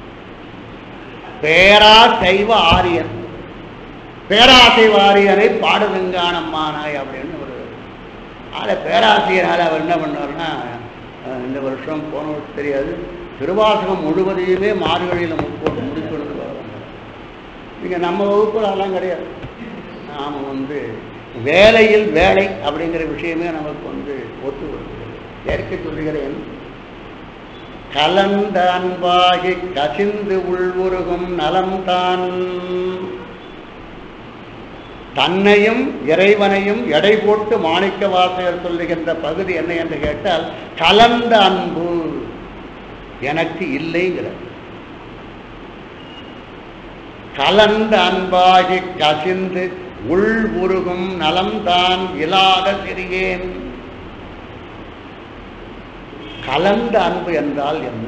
பேரா சைவ ஆரியன் பேராசை வாரியனை பாடுதுங்கானம்மானாய் அப்படின்னு ஒரு அதில் பேராசிரியரால் அவர் என்ன பண்ணார்னா அஹ், இந்த வருஷம் போன வருஷம் தெரியாது திருவாசகம் முழுவதையுமே மார்கழியில் முற்போட்டு முடிக்கணும்னு வர வந்தார் இங்கே நம்ம வகுப்புல அதெல்லாம் கிடையாது நாம் வந்து வேலையில் வேலை அப்படிங்கிற விஷயமே நமக்கு வந்து ஒத்து வருகிறது ஏற்க சொல்லுகிறேன் கலந்த அன்பாகி கசிந்து உள்வுருகும் நலம்தான் தன்னையும் இறைவனையும் எடை போட்டு மாணிக்க வாசகர் சொல்லுகின்ற பகுதி என்ன என்று கேட்டால் கலந்த அன்பு எனக்கு இல்லைங்கிறார் கலந்த அன்பாகி கசிந்து உள் உருகும் நலம்தான் இலாத சிறியேன் கலந்த அன்பு என்றால் என்ன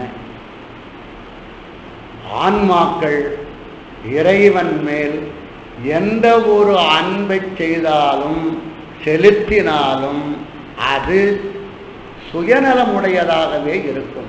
ஆன்மாக்கள் இறைவன் மேல் எந்த ஒரு அன்பை செய்தாலும் செலுத்தினாலும் அது சுயநலமுடையதாகவே இருக்கும்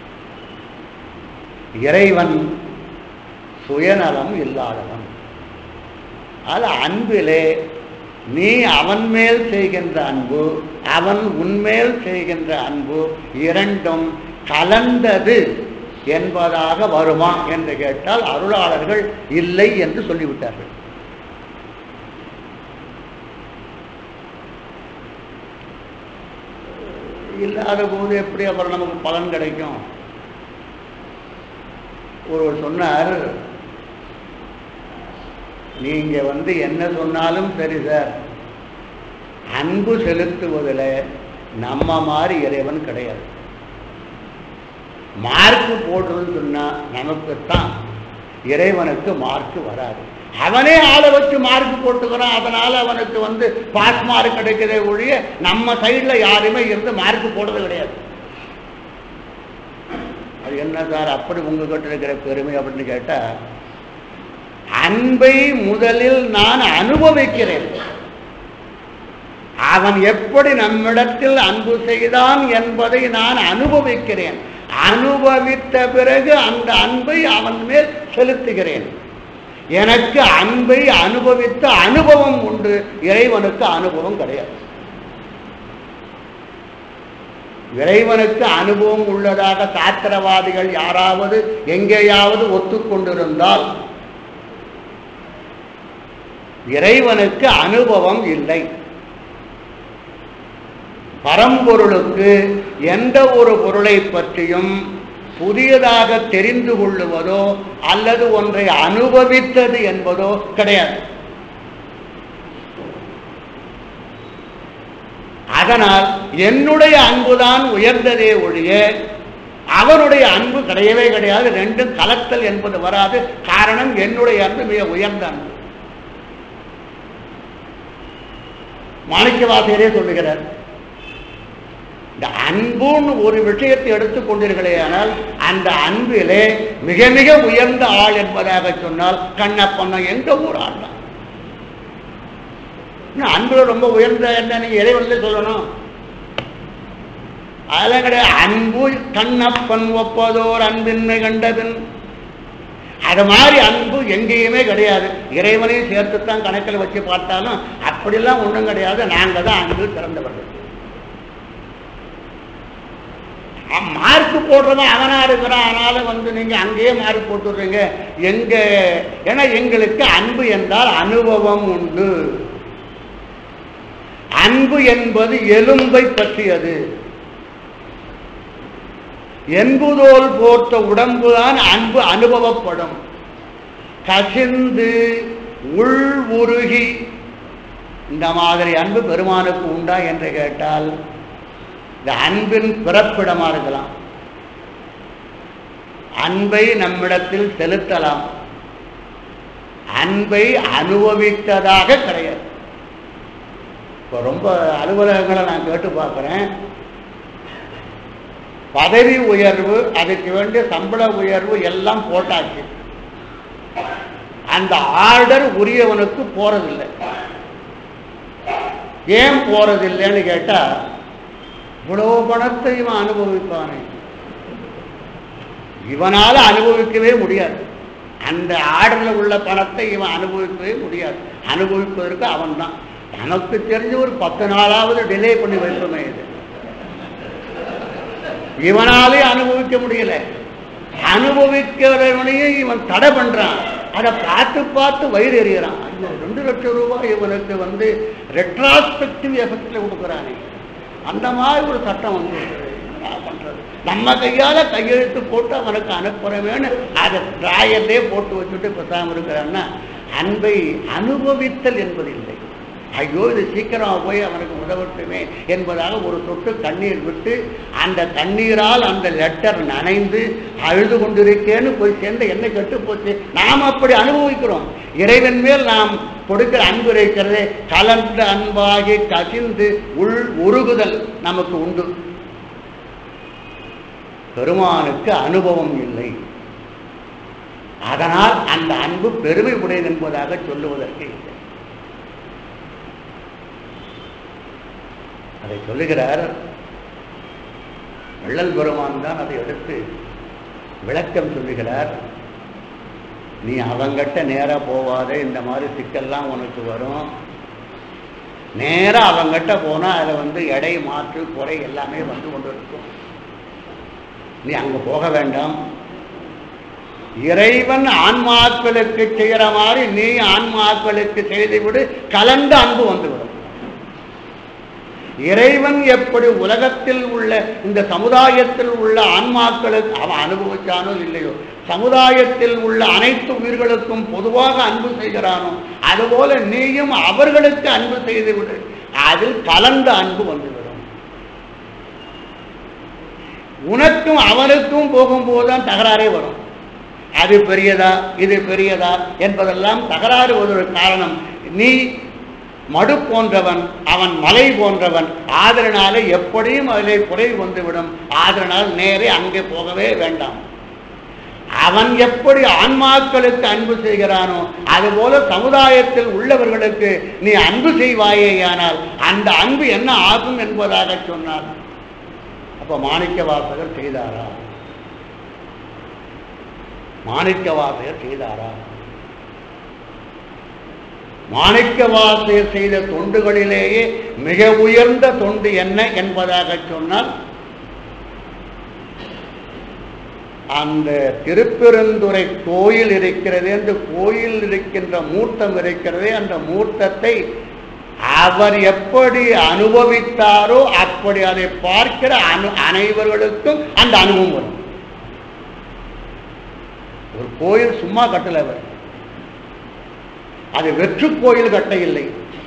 இறைவன் சுயநலம் இல்லாதவன் அது அன்பிலே நீ அவன் மேல் செய்கின்ற அன்பு அவன் உன்மேல் செய்கின்ற அன்பு இரண்டும் கலந்தது என்பதாக வருமா என்று கேட்டால் அருளாளர்கள் இல்லை என்று சொல்லிவிட்டார்கள் இல்லாத போது எப்படி அப்புறம் நமக்கு பலன் கிடைக்கும் ஒருவர் சொன்னார் நீங்க வந்து என்ன சொன்னாலும் சரி சார் அன்பு செலுத்துவதில் நம்ம மாதிரி இறைவன் கிடையாது மார்க் போடுறதுன்னு சொன்னா நமக்குத்தான் இறைவனுக்கு மார்க் வராது அவனே ஆளை வச்சு மார்க் போட்டுக்கிறான் அதனால அவனுக்கு வந்து பாஸ் மார்க் கிடைக்கிறதே ஒழிய நம்ம சைடுல யாருமே இருந்து மார்க் போடுறது கிடையாது அது என்ன சார் அப்படி உங்ககிட்ட இருக்கிற பெருமை அப்படின்னு கேட்டா அன்பை முதலில் நான் அனுபவிக்கிறேன் அவன் எப்படி நம்மிடத்தில் அன்பு செய்தான் என்பதை நான் அனுபவிக்கிறேன் அனுபவித்த பிறகு அந்த அன்பை அவன் மேல் செலுத்துகிறேன் எனக்கு அன்பை அனுபவித்த அனுபவம் உண்டு இறைவனுக்கு அனுபவம் கிடையாது இறைவனுக்கு அனுபவம் உள்ளதாக சாத்திரவாதிகள் யாராவது எங்கேயாவது ஒத்துக்கொண்டிருந்தால் இறைவனுக்கு அனுபவம் இல்லை பரம்பொருளுக்கு எந்த ஒரு பொருளை பற்றியும் புதியதாக தெரிந்து கொள்ளுவதோ அல்லது ஒன்றை அனுபவித்தது என்பதோ கிடையாது அதனால் என்னுடைய அன்புதான் உயர்ந்ததே ஒழிய அவனுடைய அன்பு கிடையவே கிடையாது ரெண்டும் கலத்தல் என்பது வராது காரணம் என்னுடைய அன்பு மிக உயர்ந்த அன்பு மாணிக்கவாசகரே சொல்லுகிறார் இந்த அன்புன்னு ஒரு விஷயத்தை எடுத்துக் கொண்டீர்களே ஆனால் அந்த அன்பிலே மிக மிக உயர்ந்த ஆள் என்பதாக சொன்னால் கண்ணப்பன் எந்த ஊர் ஆள் தான் இன்னும் அன்புல ரொம்ப உயர்ந்த என்ன நீங்க இறைவன்ல சொல்லணும் அதெல்லாம் கிடையாது அன்பு கண்ணப்பன் ஒப்பதோர் அன்பின்மை கண்டபின் அது மாதிரி அன்பு எங்கேயுமே கிடையாது இறைவனையும் சேர்த்துத்தான் கணக்கில் வச்சு பார்த்தாலும் அப்படிலாம் ஒன்றும் கிடையாது நாங்கள் தான் அன்பு திறந்தவர்கள் மார்க் போடுறவன் அவனா இருக்கிறான் அதனால வந்து நீங்க அங்கேயே மார்க் போட்டுடுறீங்க எங்க ஏன்னா எங்களுக்கு அன்பு என்றால் அனுபவம் உண்டு அன்பு என்பது எலும்பை பற்றியது என்புதோல் போர்த்த உடம்புதான் அன்பு அனுபவப்படும் கசிந்து உள் உருகி இந்த மாதிரி அன்பு பெருமானுக்கு உண்டா என்று கேட்டால் இந்த அன்பின் பிறப்பிடமா இருக்கலாம் அன்பை நம்மிடத்தில் செலுத்தலாம் அன்பை அனுபவித்ததாக கிடையாது இப்போ ரொம்ப அலுவலகங்களை நான் கேட்டு பார்க்குறேன் பதவி உயர்வு அதுக்கு வேண்டிய சம்பள உயர்வு எல்லாம் போட்டாச்சு அந்த ஆர்டர் உரியவனுக்கு போறதில்லை ஏன் போறதில்லைன்னு கேட்டா இவ்வளவு பணத்தை இவன் அனுபவிப்பானே இவனால அனுபவிக்கவே முடியாது அந்த ஆர்டர்ல உள்ள பணத்தை இவன் அனுபவிக்கவே முடியாது அனுபவிப்பதற்கு அவன் தான் தனக்கு தெரிஞ்ச ஒரு பத்து நாளாவது டிலே பண்ணி வைப்போமே இது இவனாலே அனுபவிக்க முடியல அனுபவிக்கிறவனையும் இவன் தடை பண்றான் அதை பார்த்து பார்த்து வயிறு எறிகிறான் ஐயோ ரெண்டு லட்சம் ரூபாய் இவனுக்கு வந்து ரெட்ராஸ்பெக்டிவ் எஃபெக்ட்ல கொடுக்குறானே அந்த மாதிரி ஒரு சட்டம் வந்து என்ன பண்றது நம்ம கையால கையெழுத்து போட்டு அவனுக்கு அனுப்புறவேன்னு அதை டிராயர்லே போட்டு வச்சுட்டு பேசாம இருக்கிறான்னா அன்பை அனுபவித்தல் என்பது இல்லை ஐயோ இது சீக்கிரமா போய் அவனுக்கு உதவட்டுமே என்பதாக ஒரு சொட்டு கண்ணீர் விட்டு அந்த கண்ணீரால் அந்த லெட்டர் நனைந்து அழுது கொண்டிருக்கேன்னு போய் சேர்ந்த என்ன கெட்டு போச்சு நாம் அப்படி அனுபவிக்கிறோம் இறைவன் மேல் நாம் கொடுக்கிற அன்பு இருக்கிறதே கலந்த அன்பாகி கசிந்து உள் உருகுதல் நமக்கு உண்டு பெருமானுக்கு அனுபவம் இல்லை அதனால் அந்த அன்பு பெருமை உடையது என்பதாக சொல்லுவதற்கு இல்லை அதை சொல்லுகிறார் வள்ளல் பெருமான் தான் அதை எடுத்து விளக்கம் சொல்லுகிறார் நீ அவங்கிட்ட நேரா போவாத இந்த மாதிரி சிக்கல்லாம் உனக்கு வரும் நேரா அவங்கிட்ட போனா அதுல வந்து எடை மாற்று குறை எல்லாமே வந்து கொண்டு இருக்கும் நீ அங்க போக வேண்டாம் இறைவன் ஆன்மாக்களுக்கு செய்கிற மாதிரி நீ ஆன்மாக்களுக்கு செய்துவிடு கலந்த அன்பு வந்துவிடும் இறைவன் எப்படி உலகத்தில் உள்ள இந்த சமுதாயத்தில் உள்ள ஆன்மாக்களுக்கு அவன் அனுபவிச்சானோ இல்லையோ சமுதாயத்தில் உள்ள அனைத்து உயிர்களுக்கும் பொதுவாக அன்பு செய்கிறானோ அதுபோல நீயும் அவர்களுக்கு அன்பு செய்து விடு அதில் கலந்த அன்பு வந்துவிடும் உனக்கும் அவனுக்கும் போகும்போதுதான் தகராறே வரும் அது பெரியதா இது பெரியதா என்பதெல்லாம் தகராறு ஒரு காரணம் நீ மடு போன்றவன் அவன் மலை போன்றவன் ஆதரனால எப்படியும் அதிலே குறைவு வந்துவிடும் ஆதரனால் நேரே அங்கே போகவே வேண்டாம் அவன் எப்படி ஆன்மாக்களுக்கு அன்பு செய்கிறானோ அதுபோல சமுதாயத்தில் உள்ளவர்களுக்கு நீ அன்பு செய்வாயேயானால் அந்த அன்பு என்ன ஆகும் என்பதாக சொன்னார் அப்ப மாணிக்க வாசகர் செய்தாரா மாணிக்க வாசகர் செய்தாரா மாணிக்க வாசகர் செய்த தொண்டுகளிலேயே மிக உயர்ந்த தொண்டு என்ன என்பதாக சொன்னால் அந்த திருப்பெருந்துறை கோயில் இருக்கிறது அந்த கோயில் இருக்கின்ற மூர்த்தம் இருக்கிறதே அந்த மூர்த்தத்தை அவர் எப்படி அனுபவித்தாரோ அப்படி அதை பார்க்கிற அனு அனைவர்களுக்கும் அந்த அனுபவம் வரும் ஒரு கோயில் சும்மா கட்டல அவர் அது வெற்று கோயில் கட்ட இல்லை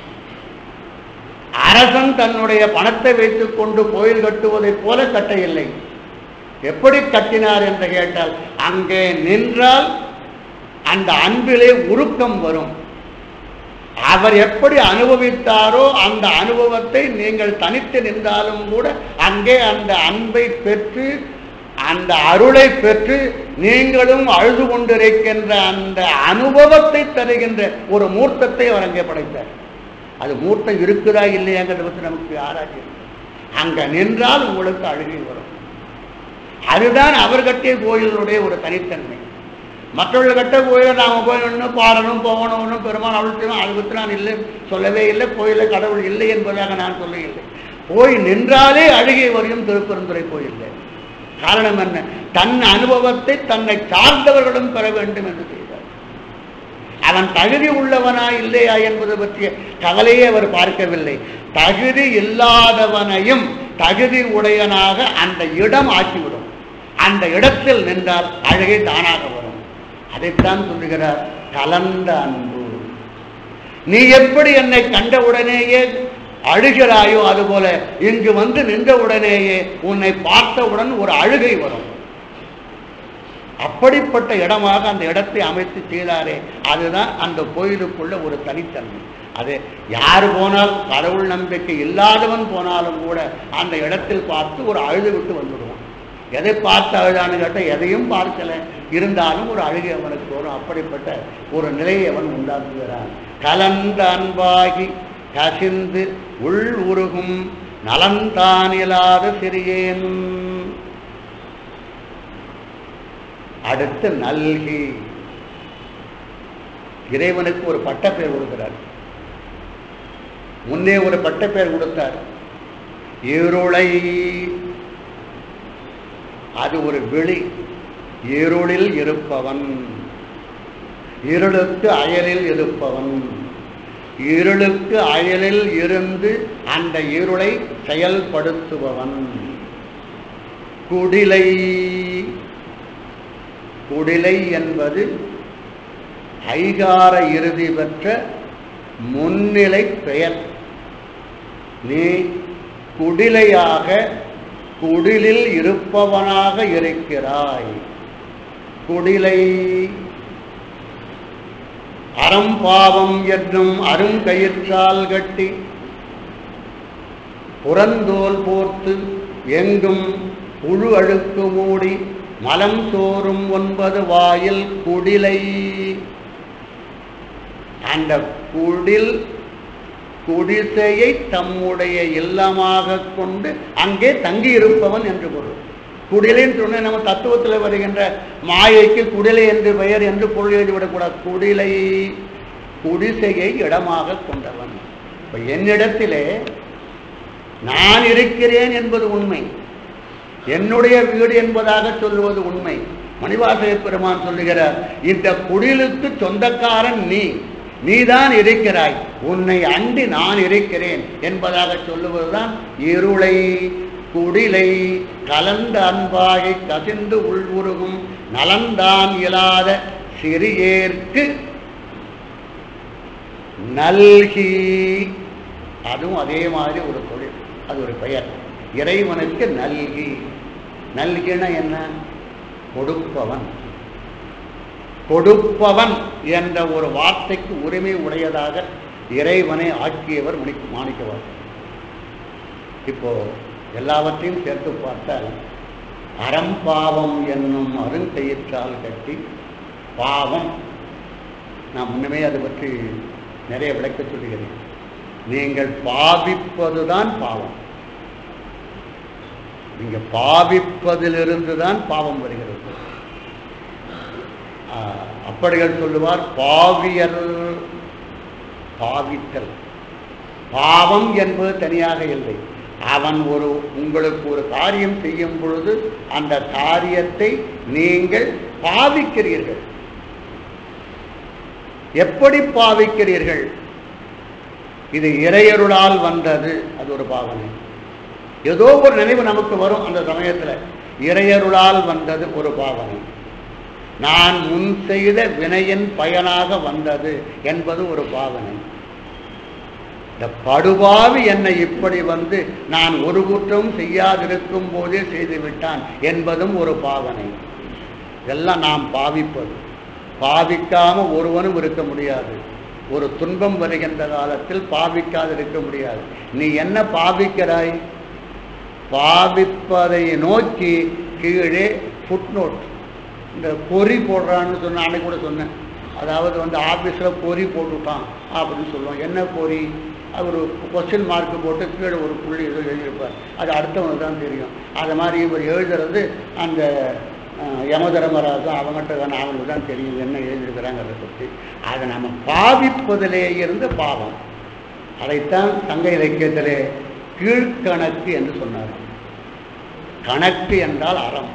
அரசன் தன்னுடைய பணத்தை வைத்துக் கொண்டு கோயில் கட்டுவதைப் போல கட்ட இல்லை எப்படி கட்டினார் என்று கேட்டால் அங்கே நின்றால் அந்த அன்பிலே உருக்கம் வரும் அவர் எப்படி அனுபவித்தாரோ அந்த அனுபவத்தை நீங்கள் தனித்து நின்றாலும் கூட அங்கே அந்த அன்பை பெற்று அந்த அருளை பெற்று நீங்களும் அழுது கொண்டிருக்கின்ற அந்த அனுபவத்தை தருகின்ற ஒரு மூர்த்தத்தை அவர் அங்கே படைத்தார் அது மூர்த்தம் இருக்குதா இல்லையாங்கிறத பற்றி நமக்கு ஆராய்ச்சி இருக்கு. அங்க நின்றால் உங்களுக்கு அழுகை வரும் அதுதான் அவர் கட்டிய கோயிலுடைய ஒரு தனித்தன்மை மற்றவர்கள் கட்ட கோயிலை நாம போய் நின்று பாடணும் போகணும் ஒன்றும் பெருமாள் அழுத்தணும் அது பற்றி நான் இல்லை சொல்லவே இல்லை கோயிலில் கடவுள் இல்லை என்பதாக நான் சொல்ல இல்லை போய் நின்றாலே அழுகை வரையும் திருப்பெருந்துறை கோயில்ல காரணம் என்ன தன் அனுபவத்தை தன்னை சார்ந்தவர்களும் பெற வேண்டும் என்று செய்தார் அவன் தகுதி உள்ளவனா இல்லையா என்பது பற்றிய கவலையே அவர் பார்க்கவில்லை தகுதி இல்லாதவனையும் தகுதி உடையனாக அந்த இடம் ஆக்கிவிடும் அந்த இடத்தில் நின்றால் அழகை தானாக வரும் அதைத்தான் சொல்லுகிறார் கலந்த அன்பு நீ எப்படி என்னை கண்டவுடனேயே அழுகிறாயோ அதுபோல இங்கு வந்து நின்றவுடனேயே உன்னை பார்த்தவுடன் ஒரு அழுகை வரும் அப்படிப்பட்ட இடமாக அந்த இடத்தை அமைத்து செய்தாரே அதுதான் அந்த கோயிலுக்குள்ள ஒரு தனித்தன்மை அது யார் போனால் கடவுள் நம்பிக்கை இல்லாதவன் போனாலும் கூட அந்த இடத்தில் பார்த்து ஒரு அழுது விட்டு வந்துடுவான் எதை பார்த்து அழுதான்னு கேட்டால் எதையும் பார்க்கல இருந்தாலும் ஒரு அழுகை அவனுக்கு வரும் அப்படிப்பட்ட ஒரு நிலையை அவன் உண்டாக்குகிறான் கலந்த அன்பாகி கசிந்து உள் உருகும் நலந்தானிலாத சிறியேன் அடுத்து நல்கி இறைவனுக்கு ஒரு பட்டப்பெயர் கொடுக்கிறார் முன்னே ஒரு பட்டப்பெயர் கொடுத்தார் இருளை அது ஒரு வெளி இருளில் இருப்பவன் இருளுக்கு அயலில் இருப்பவன் இருளுக்கு அயலில் இருந்து அந்த இருளை செயல்படுத்துபவன் குடிலை குடிலை என்பது ஐகார இறுதி பெற்ற முன்னிலை பெயர் நீ குடிலையாக குடிலில் இருப்பவனாக இருக்கிறாய் குடிலை அறம்பாவம் என்னும் அருங்கயிற்றால் கட்டி புறந்தோல் போர்த்து எங்கும் புழு அழுக்கு மூடி மலம் தோறும் ஒன்பது வாயில் குடிலை அந்த குடில் குடிசையை தம்முடைய இல்லமாக கொண்டு அங்கே தங்கி இருப்பவன் என்று பொருள் குடிலின்னு சொன்ன நம்ம தத்துவத்தில் வருகின்ற மாயைக்கு குடிலை என்று பெயர் என்று பொருள் எழுதிவிடக்கூடாது குடிலை குடிசையை இடமாக கொண்டவன் இப்ப என்னிடத்திலே நான் இருக்கிறேன் என்பது உண்மை என்னுடைய வீடு என்பதாக சொல்லுவது உண்மை மணிவாசக பெருமான் சொல்லுகிறார் இந்த குடிலுக்கு சொந்தக்காரன் நீ நீதான் இருக்கிறாய் உன்னை அண்டி நான் இருக்கிறேன் என்பதாக சொல்லுவதுதான் இருளை குடிலை கலந்த அன்பாகி கசிந்து உள்வுருகும் நலந்தான் இயலாத சிறியேற்கு நல்கி அதுவும் அதே மாதிரி ஒரு தொழில் அது ஒரு பெயர் இறைவனுக்கு நல்கி நல்கின என்ன கொடுப்பவன் கொடுப்பவன் என்ற ஒரு வார்த்தைக்கு உரிமை உடையதாக இறைவனை ஆக்கியவர் முனி மாணிக்கவர் இப்போ எல்லாவற்றையும் சேர்த்து பார்த்தால் அறம்பாவம் என்னும் அருங்கயிற்றால் கட்டி பாவம் நான் முன்னமே அதை பற்றி நிறைய விளக்க சொல்லுகிறேன் நீங்கள் பாவிப்பதுதான் பாவம் நீங்க பாவிப்பதிலிருந்து தான் பாவம் வருகிறது ஆஹ், அப்படிகள் சொல்லுவார் பாவியர் பாவித்தல் பாவம் என்பது தனியாக இல்லை அவன் ஒரு உங்களுக்கு ஒரு காரியம் செய்யும் பொழுது அந்த காரியத்தை நீங்கள் பாவிக்கிறீர்கள் எப்படி பாவிக்கிறீர்கள் இது இறையருளால் வந்தது அது ஒரு பாவனை ஏதோ ஒரு நினைவு நமக்கு வரும் அந்த சமயத்தில் இறையருளால் வந்தது ஒரு பாவனை நான் முன் செய்த வினையின் பயனாக வந்தது என்பது ஒரு பாவனை இந்த படுபாவி என்னை இப்படி வந்து நான் ஒரு குற்றம் செய்யாதிருக்கும் போதே செய்து விட்டான் என்பதும் ஒரு பாவனை இதெல்லாம் நாம் பாவிப்பது பாவிக்காம ஒருவனும் இருக்க முடியாது ஒரு துன்பம் வருகின்ற காலத்தில் பாவிக்காது இருக்க முடியாது நீ என்ன பாவிக்கிறாய் பாவிப்பதை நோக்கி கீழே ஃபுட்நோட் இந்த பொறி போடுறான்னு சொன்ன அன்னைக்கு கூட சொன்னேன் அதாவது வந்து ஆஃபீஸில் பொறி போட்டுட்டான் அப்படின்னு சொல்லுவோம் என்ன பொறி அவர் கொஸ்டின் மார்க் போட்டு கீழே ஒரு புள்ளி ஏதோ எழுதியிருப்பார் அது அடுத்தவனுக்கு தான் தெரியும் அது மாதிரி இவர் எழுதுறது அந்த அஹ், யமதர்மராஜா அவங்ககிட்ட தான் அவனுக்கு தான் தெரியும் என்ன எழுதியிருக்கிறாங்கிறத பற்றி அதை நம்ம பாவிப்பதிலே இருந்து பாவம் அதைத்தான் சங்க இலக்கியத்திலே கீழ்கணக்கு என்று சொன்னார் கணக்கு என்றால் அறம்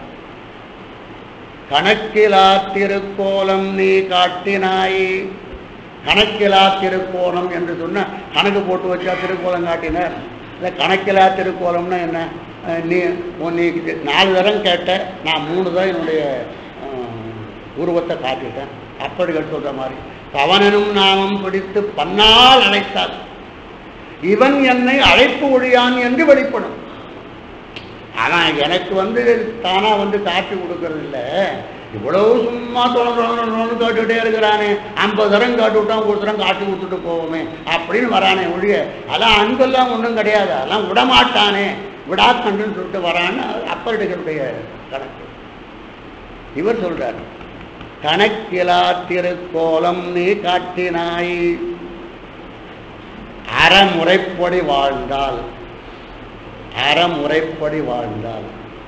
கணக்கிலா திருக்கோலம் நீ காட்டினாய் கணக்கிலா திருக்கோலம் என்று சொன்ன கணக்கு போட்டு வச்சா திருக்கோலம் காட்டினார் இல்லை கணக்கிலா திருக்கோலம்னா என்ன அஹ் நீ உன் நீ இது நாலு தரம் கேட்ட நான் மூணு தரம் என்னுடைய அஹ், உருவத்தை காட்டிட்டேன் அப்படிகள் சொல்ற மாதிரி பவனனும் நாமம் பிடித்து பன்னால் அழைத்தார் இவன் என்னை அழைப்பு ஒழியான் என்று வெளிப்படும் ஆனால் எனக்கு வந்து தானா வந்து காட்டி கொடுக்கறது இல்லை இவ்வளவு சும்மா தொடர்ந்து காட்டுக்கிட்டே இருக்கிறானே ஐம்பது தரம் காட்டி விட்டான் ஒரு தரம் காட்டி கொடுத்துட்டு போவோமே அப்படின்னு வரானே ஒழிய அதான் அன்பெல்லாம் ஒன்றும் கிடையாது அதெல்லாம் விடமாட்டானே விடாக்கண்டுன்னு சொல்லிட்டு வரான்னு அப்பருடைய கணக்கு இவர் சொல்றார் கணக்கிலா திருக்கோலம் நீ காட்டினாய் அறமுறைப்படி வாழ்ந்தால் அறமுறைப்படி வாழ்ந்தால்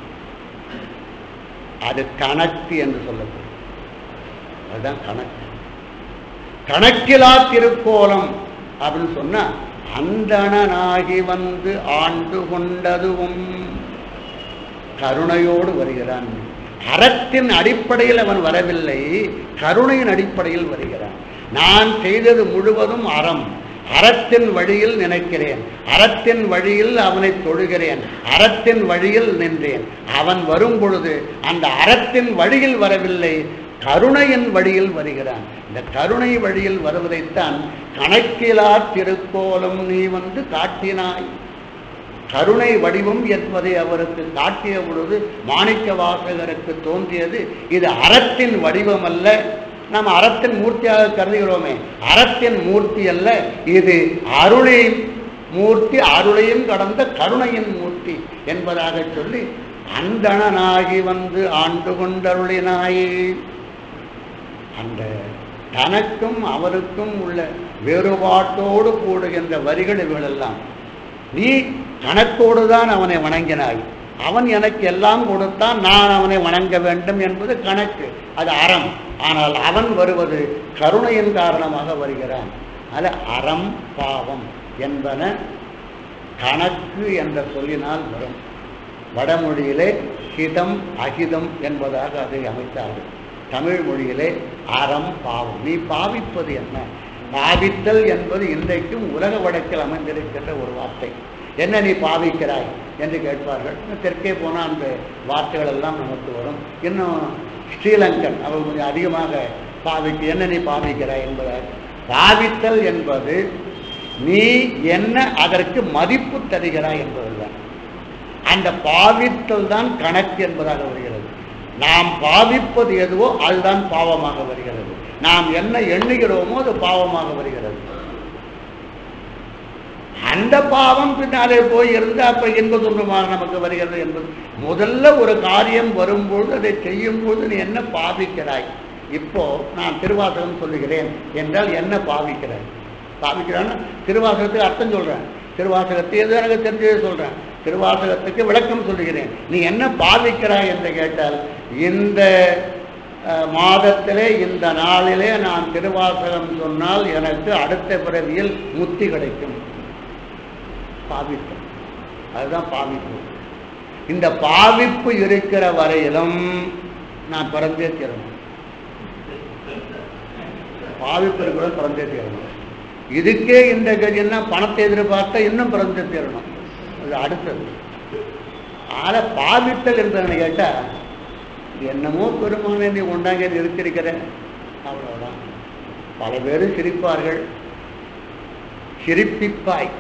அது கணக்கு என்று சொல்லப்படும் அதுதான் கணக்கு கணக்கிலா திருக்கோலம் அப்படின்னு சொன்னா அந்தணனாகி வந்து ஆண்டு கொண்டதுவும் கருணையோடு வருகிறான் அறத்தின் அடிப்படையில் அவன் வரவில்லை கருணையின் அடிப்படையில் வருகிறான் நான் செய்தது முழுவதும் அறம் அறத்தின் வழியில் நினைக்கிறேன் அறத்தின் வழியில் அவனை தொழுகிறேன் அறத்தின் வழியில் நின்றேன் அவன் வரும் பொழுது அந்த அறத்தின் வழியில் வரவில்லை கருணையின் வழியில் வருகிறான் இந்த கருணை வழியில் வருவதைத்தான் கணக்கிலா திருக்கோலம் நீ வந்து காட்டினாய் கருணை வடிவம் என்பதை அவருக்கு காட்டிய பொழுது மாணிக்க வாசகருக்கு தோன்றியது இது அறத்தின் வடிவம் அல்ல நாம் அறத்தின் மூர்த்தியாக கருதுகிறோமே அறத்தின் மூர்த்தி அல்ல இது அருளின் மூர்த்தி அருளையும் கடந்த கருணையின் மூர்த்தி என்பதாக சொல்லி அந்தணனாகி வந்து ஆண்டு கொண்டருளினாயே அந்த தனக்கும் அவருக்கும் உள்ள வேறுபாட்டோடு கூடுகின்ற வரிகள் இவைகளெல்லாம் நீ கணக்கோடு தான் அவனை வணங்கினாய் அவன் எனக்கு எல்லாம் கொடுத்தான் நான் அவனை வணங்க வேண்டும் என்பது கணக்கு அது அறம் ஆனால் அவன் வருவது கருணையின் காரணமாக வருகிறான் அது அறம் பாவம் என்பன கணக்கு என்ற சொல்லினால் வரும் வடமொழியிலே ஹிதம் அகிதம் என்பதாக அதை அமைத்தார்கள் தமிழ் மொழியிலே அறம் பாவம் நீ பாவிப்பது என்ன பாவித்தல் என்பது இன்றைக்கும் உலக வழக்கில் அமைந்திருக்கின்ற ஒரு வார்த்தை என்ன நீ பாவிக்கிறாய் என்று கேட்பார்கள் இன்னும் தெற்கே போனால் அந்த வார்த்தைகள் எல்லாம் நமக்கு வரும் இன்னும் ஸ்ரீலங்கன் அவர் கொஞ்சம் அதிகமாக பாவிக்கு என்ன நீ பாவிக்கிறாய் என்பதால் பாவித்தல் என்பது நீ என்ன அதற்கு மதிப்பு தருகிறாய் என்பதுதான் அந்த பாவித்தல் தான் கணக்கு என்பதாக வருகிறது நாம் பாவிப்பது எதுவோ அதுதான் பாவமாக வருகிறது நாம் என்ன எண்ணுகிறோமோ அது பாவமாக வருகிறது அந்த பாவம் பின்னாலே போய் இருந்து அப்ப இன்ப துன்பமாக நமக்கு வருகிறது என்பது முதல்ல ஒரு காரியம் வரும்போது அதை செய்யும் போது நீ என்ன பாவிக்கிறாய் இப்போ நான் திருவாசகம் சொல்லுகிறேன் என்றால் என்ன பாவிக்கிறாய் பாவிக்கிறான்னா திருவாசகத்துக்கு அர்த்தம் சொல்றேன் திருவாசகத்தை எது எனக்கு தெரிஞ்சதை சொல்றேன் திருவாசகத்துக்கு விளக்கம் சொல்லுகிறேன் நீ என்ன பாவிக்கிறாய் என்று கேட்டால் இந்த அஹ், மாதத்திலே இந்த நாளிலே நான் திருவாசகம் சொன்னால் எனக்கு அடுத்த பிறவியில் முத்தி கிடைக்கும் பாவித்தல் அதுதான் பாவிப்பு இந்த பாவிப்பு இருக்கிற வரையிலும் நான் பிறந்தே தீரணும் பாவிப்பு இருக்கிற பிறந்தே தீரணும் இதுக்கே இந்த கதின்னா பணத்தை எதிர்பார்த்தா இன்னும் பிறந்தே தீரணும் அது அடுத்தது ஆனா பாவித்தல் என்பதை கேட்டா என்னமோ பெருமானை நீ உண்டாங்க நிறுத்திருக்கிற அவ்வளவுதான் பல பேர் சிரிப்பார்கள் சிரிப்பிப்பாய்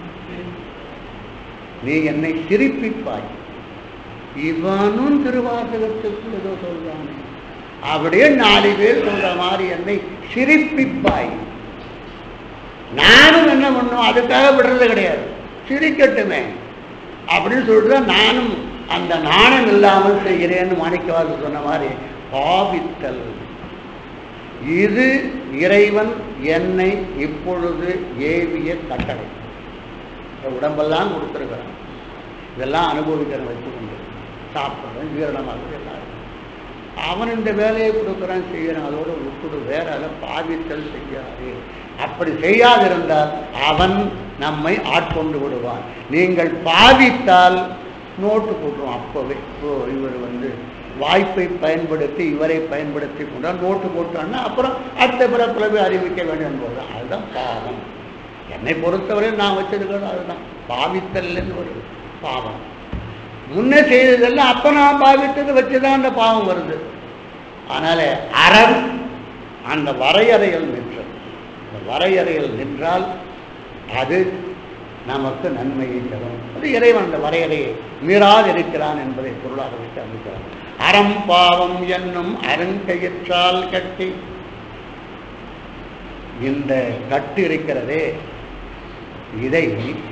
நீ என்னை சிரிப்பிப்பாய் இவனும் திருவாசகத்துக்கு ஏதோ சொல்றானே அப்படியே நாலு பேர் சொல்ற மாதிரி என்னை சிரிப்பிப்பாய் நானும் என்ன பண்ணும் அதுக்காக விடுறது கிடையாது சிரிக்கட்டுமே அப்படின்னு சொல்லிட்டு தான் நானும் அந்த நாணம் இல்லாமல் செய்கிறேன்னு மாணிக்கவாசர் சொன்ன மாதிரி பாவித்தல் இது இறைவன் என்னை இப்பொழுது ஏவிய கட்டளை இந்த உடம்பெல்லாம் கொடுத்துருக்கிறான் இதெல்லாம் அனுபவிக்கிறேன் வச்சுக்கொண்டு சாப்பிட்றேன் ஜீரணமாகுது எல்லாரும் அவன் இந்த வேலையை கொடுக்குறான் செய்யறான் அதோட விட்டுடு வேற அதை பாவித்தல் செய்யாது அப்படி செய்யாதிருந்தால் அவன் நம்மை ஆட்கொண்டு விடுவான் நீங்கள் பாவித்தால் நோட்டு போட்டுருவோம் அப்போவே ஓ இவர் வந்து வாய்ப்பை பயன்படுத்தி இவரை பயன்படுத்தி கொண்டால் நோட்டு போட்டான்னா அப்புறம் அடுத்த பிறப்பிறகு அறிவிக்க வேண்டும் என்பதுதான் அதுதான் பாவம் என்னை பொறுத்தவரை நான் வச்சிருக்கிறது அதுதான் பாவித்தல்னு ஒரு பாவம் முன்ன செய்ததெல்லாம் அப்ப நான் பாவித்தது வச்சுதான் அந்த பாவம் வருது அதனால அறம் அந்த வரையறையில் நின்றது அந்த வரையறையில் நின்றால் அது நமக்கு நன்மையை தரும் அது இறைவன் அந்த வரையறையை மீறாது இருக்கிறான் என்பதை பொருளாக வைத்து அமைக்கிறான் அறம் பாவம் என்னும் அருங்கயிற்றால் கட்டி இந்த கட்டு இருக்கிறதே இதை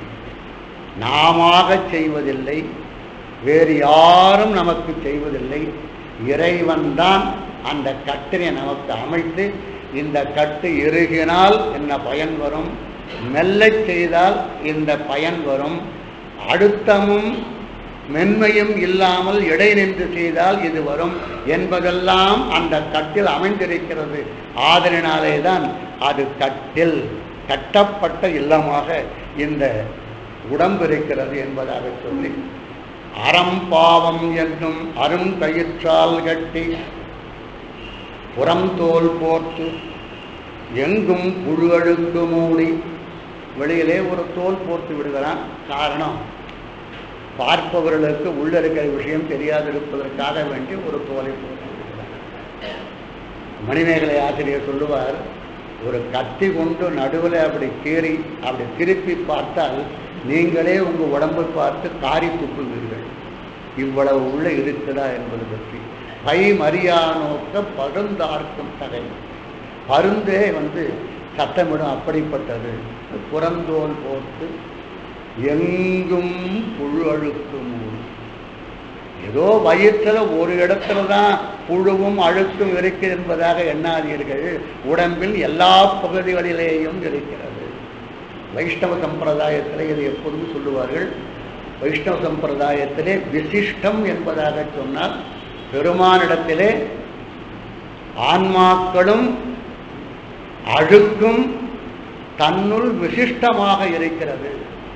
நாமாக செய்வதில்லை வேறு யாரும் நமக்கு செய்வதில்லை இறைவன்தான் அந்த கட்டினை நமக்கு அமைத்து இந்த கட்டு இறுகினால் என்ன பயன் வரும் மெல்லச் செய்தால் இந்த பயன் வரும் அழுத்தமும் மென்மையும் இல்லாமல் இடை நின்று செய்தால் இது வரும் என்பதெல்லாம் அந்த கட்டில் அமைந்திருக்கிறது ஆதலினாலே தான் அது கட்டில் கட்டப்பட்ட இல்லமாக இந்த உடம்பு இருக்கிறது என்பதாக சொல்லி அறம் பாவம் என்னும் அரும் கயிற்றால் கட்டி புறந்தோல் போர்த்து எங்கும் புழு அழுக்கு மூடி வெளியிலே ஒரு தோல் போர்த்து விடுகிறான் காரணம் பார்ப்பவர்களுக்கு உள்ள இருக்கிற விஷயம் தெரியாதிருப்பதற்காக வேண்டி ஒரு தோலை போர்த்து விடுகிறான் மணிமேகலை ஆசிரியர் சொல்லுவார் ஒரு கத்தி கொண்டு நடுவில் அப்படி கீறி அப்படி திருப்பி பார்த்தால் நீங்களே உங்கள் உடம்பை பார்த்து காரி துப்புவீர்கள் இவ்வளவு உள்ள இருக்குதா என்பது பற்றி பை மரியா நோக்க பருந்தார்க்கும் தகை பருந்தே வந்து சத்தமிடும் அப்படிப்பட்டது புறந்தோல் போட்டு எங்கும் புழு அழுக்கு மூடி ஏதோ வயிற்றில் ஒரு இடத்துல தான் புழுவும் அழுக்கும் இருக்கு என்பதாக எண்ணாதீர்கள் உடம்பில் எல்லா பகுதிகளிலேயும் இருக்கிறது வைஷ்ணவ சம்பிரதாயத்தில் இது எப்போதும் சொல்லுவார்கள் வைஷ்ணவ சம்பிரதாயத்திலே விசிஷ்டம் என்பதாக சொன்னால் பெருமானிடத்திலே ஆன்மாக்களும் அழுக்கும் தன்னுள் விசிஷ்டமாக இருக்கிறது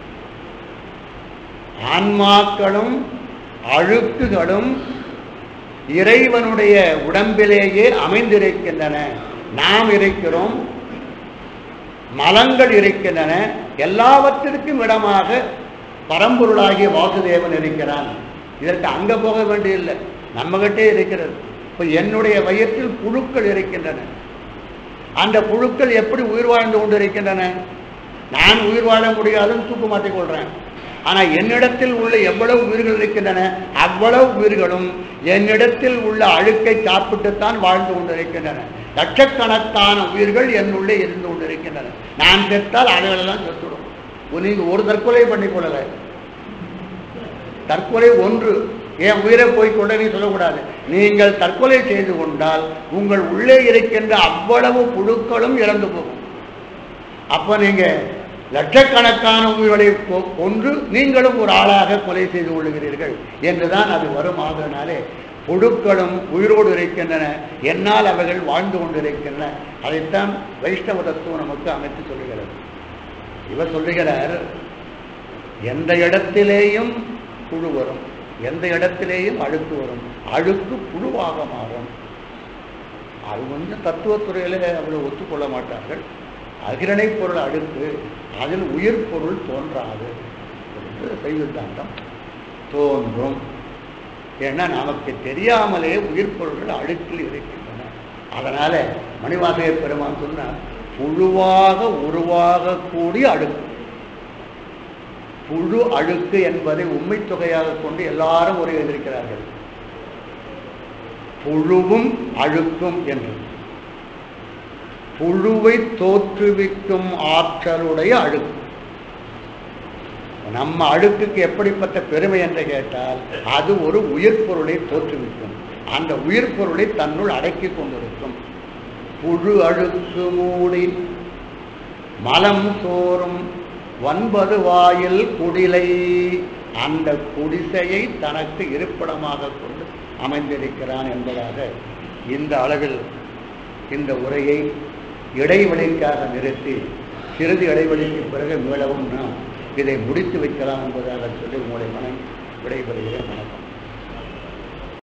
ஆன்மாக்களும் அழுக்குகளும் இறைவனுடைய உடம்பிலேயே அமைந்திருக்கின்றன நாம் இருக்கிறோம் மலங்கள் இருக்கின்றன எல்லாவற்றிற்கும் இடமாக பரம்பொருளாகிய வாசுதேவன் இருக்கிறான் இதற்கு அங்க போக வேண்டியதில்லை நம்மகிட்டே இருக்கிறது இப்போ என்னுடைய வயிற்றில் புழுக்கள் இருக்கின்றன அந்த புழுக்கள் எப்படி உயிர் வாழ்ந்து கொண்டிருக்கின்றன நான் உயிர் வாழ முடியாதுன்னு தூக்கு மாட்டிக் கொள்றேன் ஆனா என்னிடத்தில் உள்ள எவ்வளவு உயிர்கள் இருக்கின்றன அவ்வளவு உயிர்களும் என்னிடத்தில் உள்ள அழுக்கை சாப்பிட்டுத்தான் வாழ்ந்து கொண்டிருக்கின்றன லட்சக்கணக்கான உயிர்கள் என்னுள்ளே இருந்து கொண்டிருக்கின்றன நான் செத்தால் அவைகளெல்லாம் செத்துடும் நீங்க ஒரு தற்கொலை பண்ணி கொள்ளல தற்கொலை ஒன்று என் உயிரை போய் கொண்டு நீ சொல்லக்கூடாது நீங்கள் தற்கொலை செய்து கொண்டால் உங்கள் உள்ளே இருக்கின்ற அவ்வளவு புழுக்களும் இறந்து போகும் அப்ப நீங்க லட்சக்கணக்கான உயிர்களை கொ- கொன்று நீங்களும் ஒரு ஆளாக கொலை செய்து கொள்ளுகிறீர்கள் என்றுதான் அது வரும் ஆதனாலே புழுக்களும் உயிரோடு இருக்கின்றன என்னால் அவைகள் வாழ்ந்து கொண்டிருக்கின்றன அதைத்தான் வைஷ்ணவ தத்துவம் நமக்கு அமைத்து சொல்லுகிறது இவர் சொல்லுகிறார் எந்த இடத்திலேயும் புழு வரும் எந்த இடத்திலேயும் அழுக்கு வரும் அழுக்கு புழுவாக மாறும் அது கொஞ்சம் தத்துவத்துறையில அவ்வளவு ஒத்துக்கொள்ள மாட்டார்கள் அகிரணை பொருள் அழுக்கு அதில் உயிர் பொருள் தோன்றாது என்று சைவத்தாண்டம் தோன்றும் ஏன்னா நமக்கு தெரியாமலே உயிர் பொருள்கள் அழுக்கில் இருக்கின்றன அதனால மணிவாசகர் பெருமான் சொன்னார் புழுவாக உருவாக கூடிய அழுக்கு புழு அழுக்கு என்பதை உண்மை தொகையாக கொண்டு எல்லாரும் ஒரே எழுதியிருக்கிறார்கள் புழுவும் அழுக்கும் என்று புழுவை தோற்றுவிக்கும் ஆற்றலுடைய அழுக்கு நம்ம அழுக்குக்கு எப்படிப்பட்ட பெருமை என்று கேட்டால் அது ஒரு உயிர் பொருளை தோற்றுவிக்கும் அந்த உயிர் பொருளை தன்னுள் அடக்கி கொண்டிருக்கும் புழு அழுக்கு மூடி மலம் சோறும் ஒன்பது வாயில் குடிலை அந்த குடிசையை தனக்கு இருப்பிடமாக கொண்டு அமைந்திருக்கிறான் என்பதாக இந்த அளவில் இந்த உரையை இடைவெளிக்காக நிறுத்தி சிறிது இடைவெளிக்கு பிறகு மீளவும் நாம் இதை முடித்து வைக்கலாம் என்பதாக சொல்லி உங்களுடைய மனம் விடைபெறுகிறேன் வணக்கம்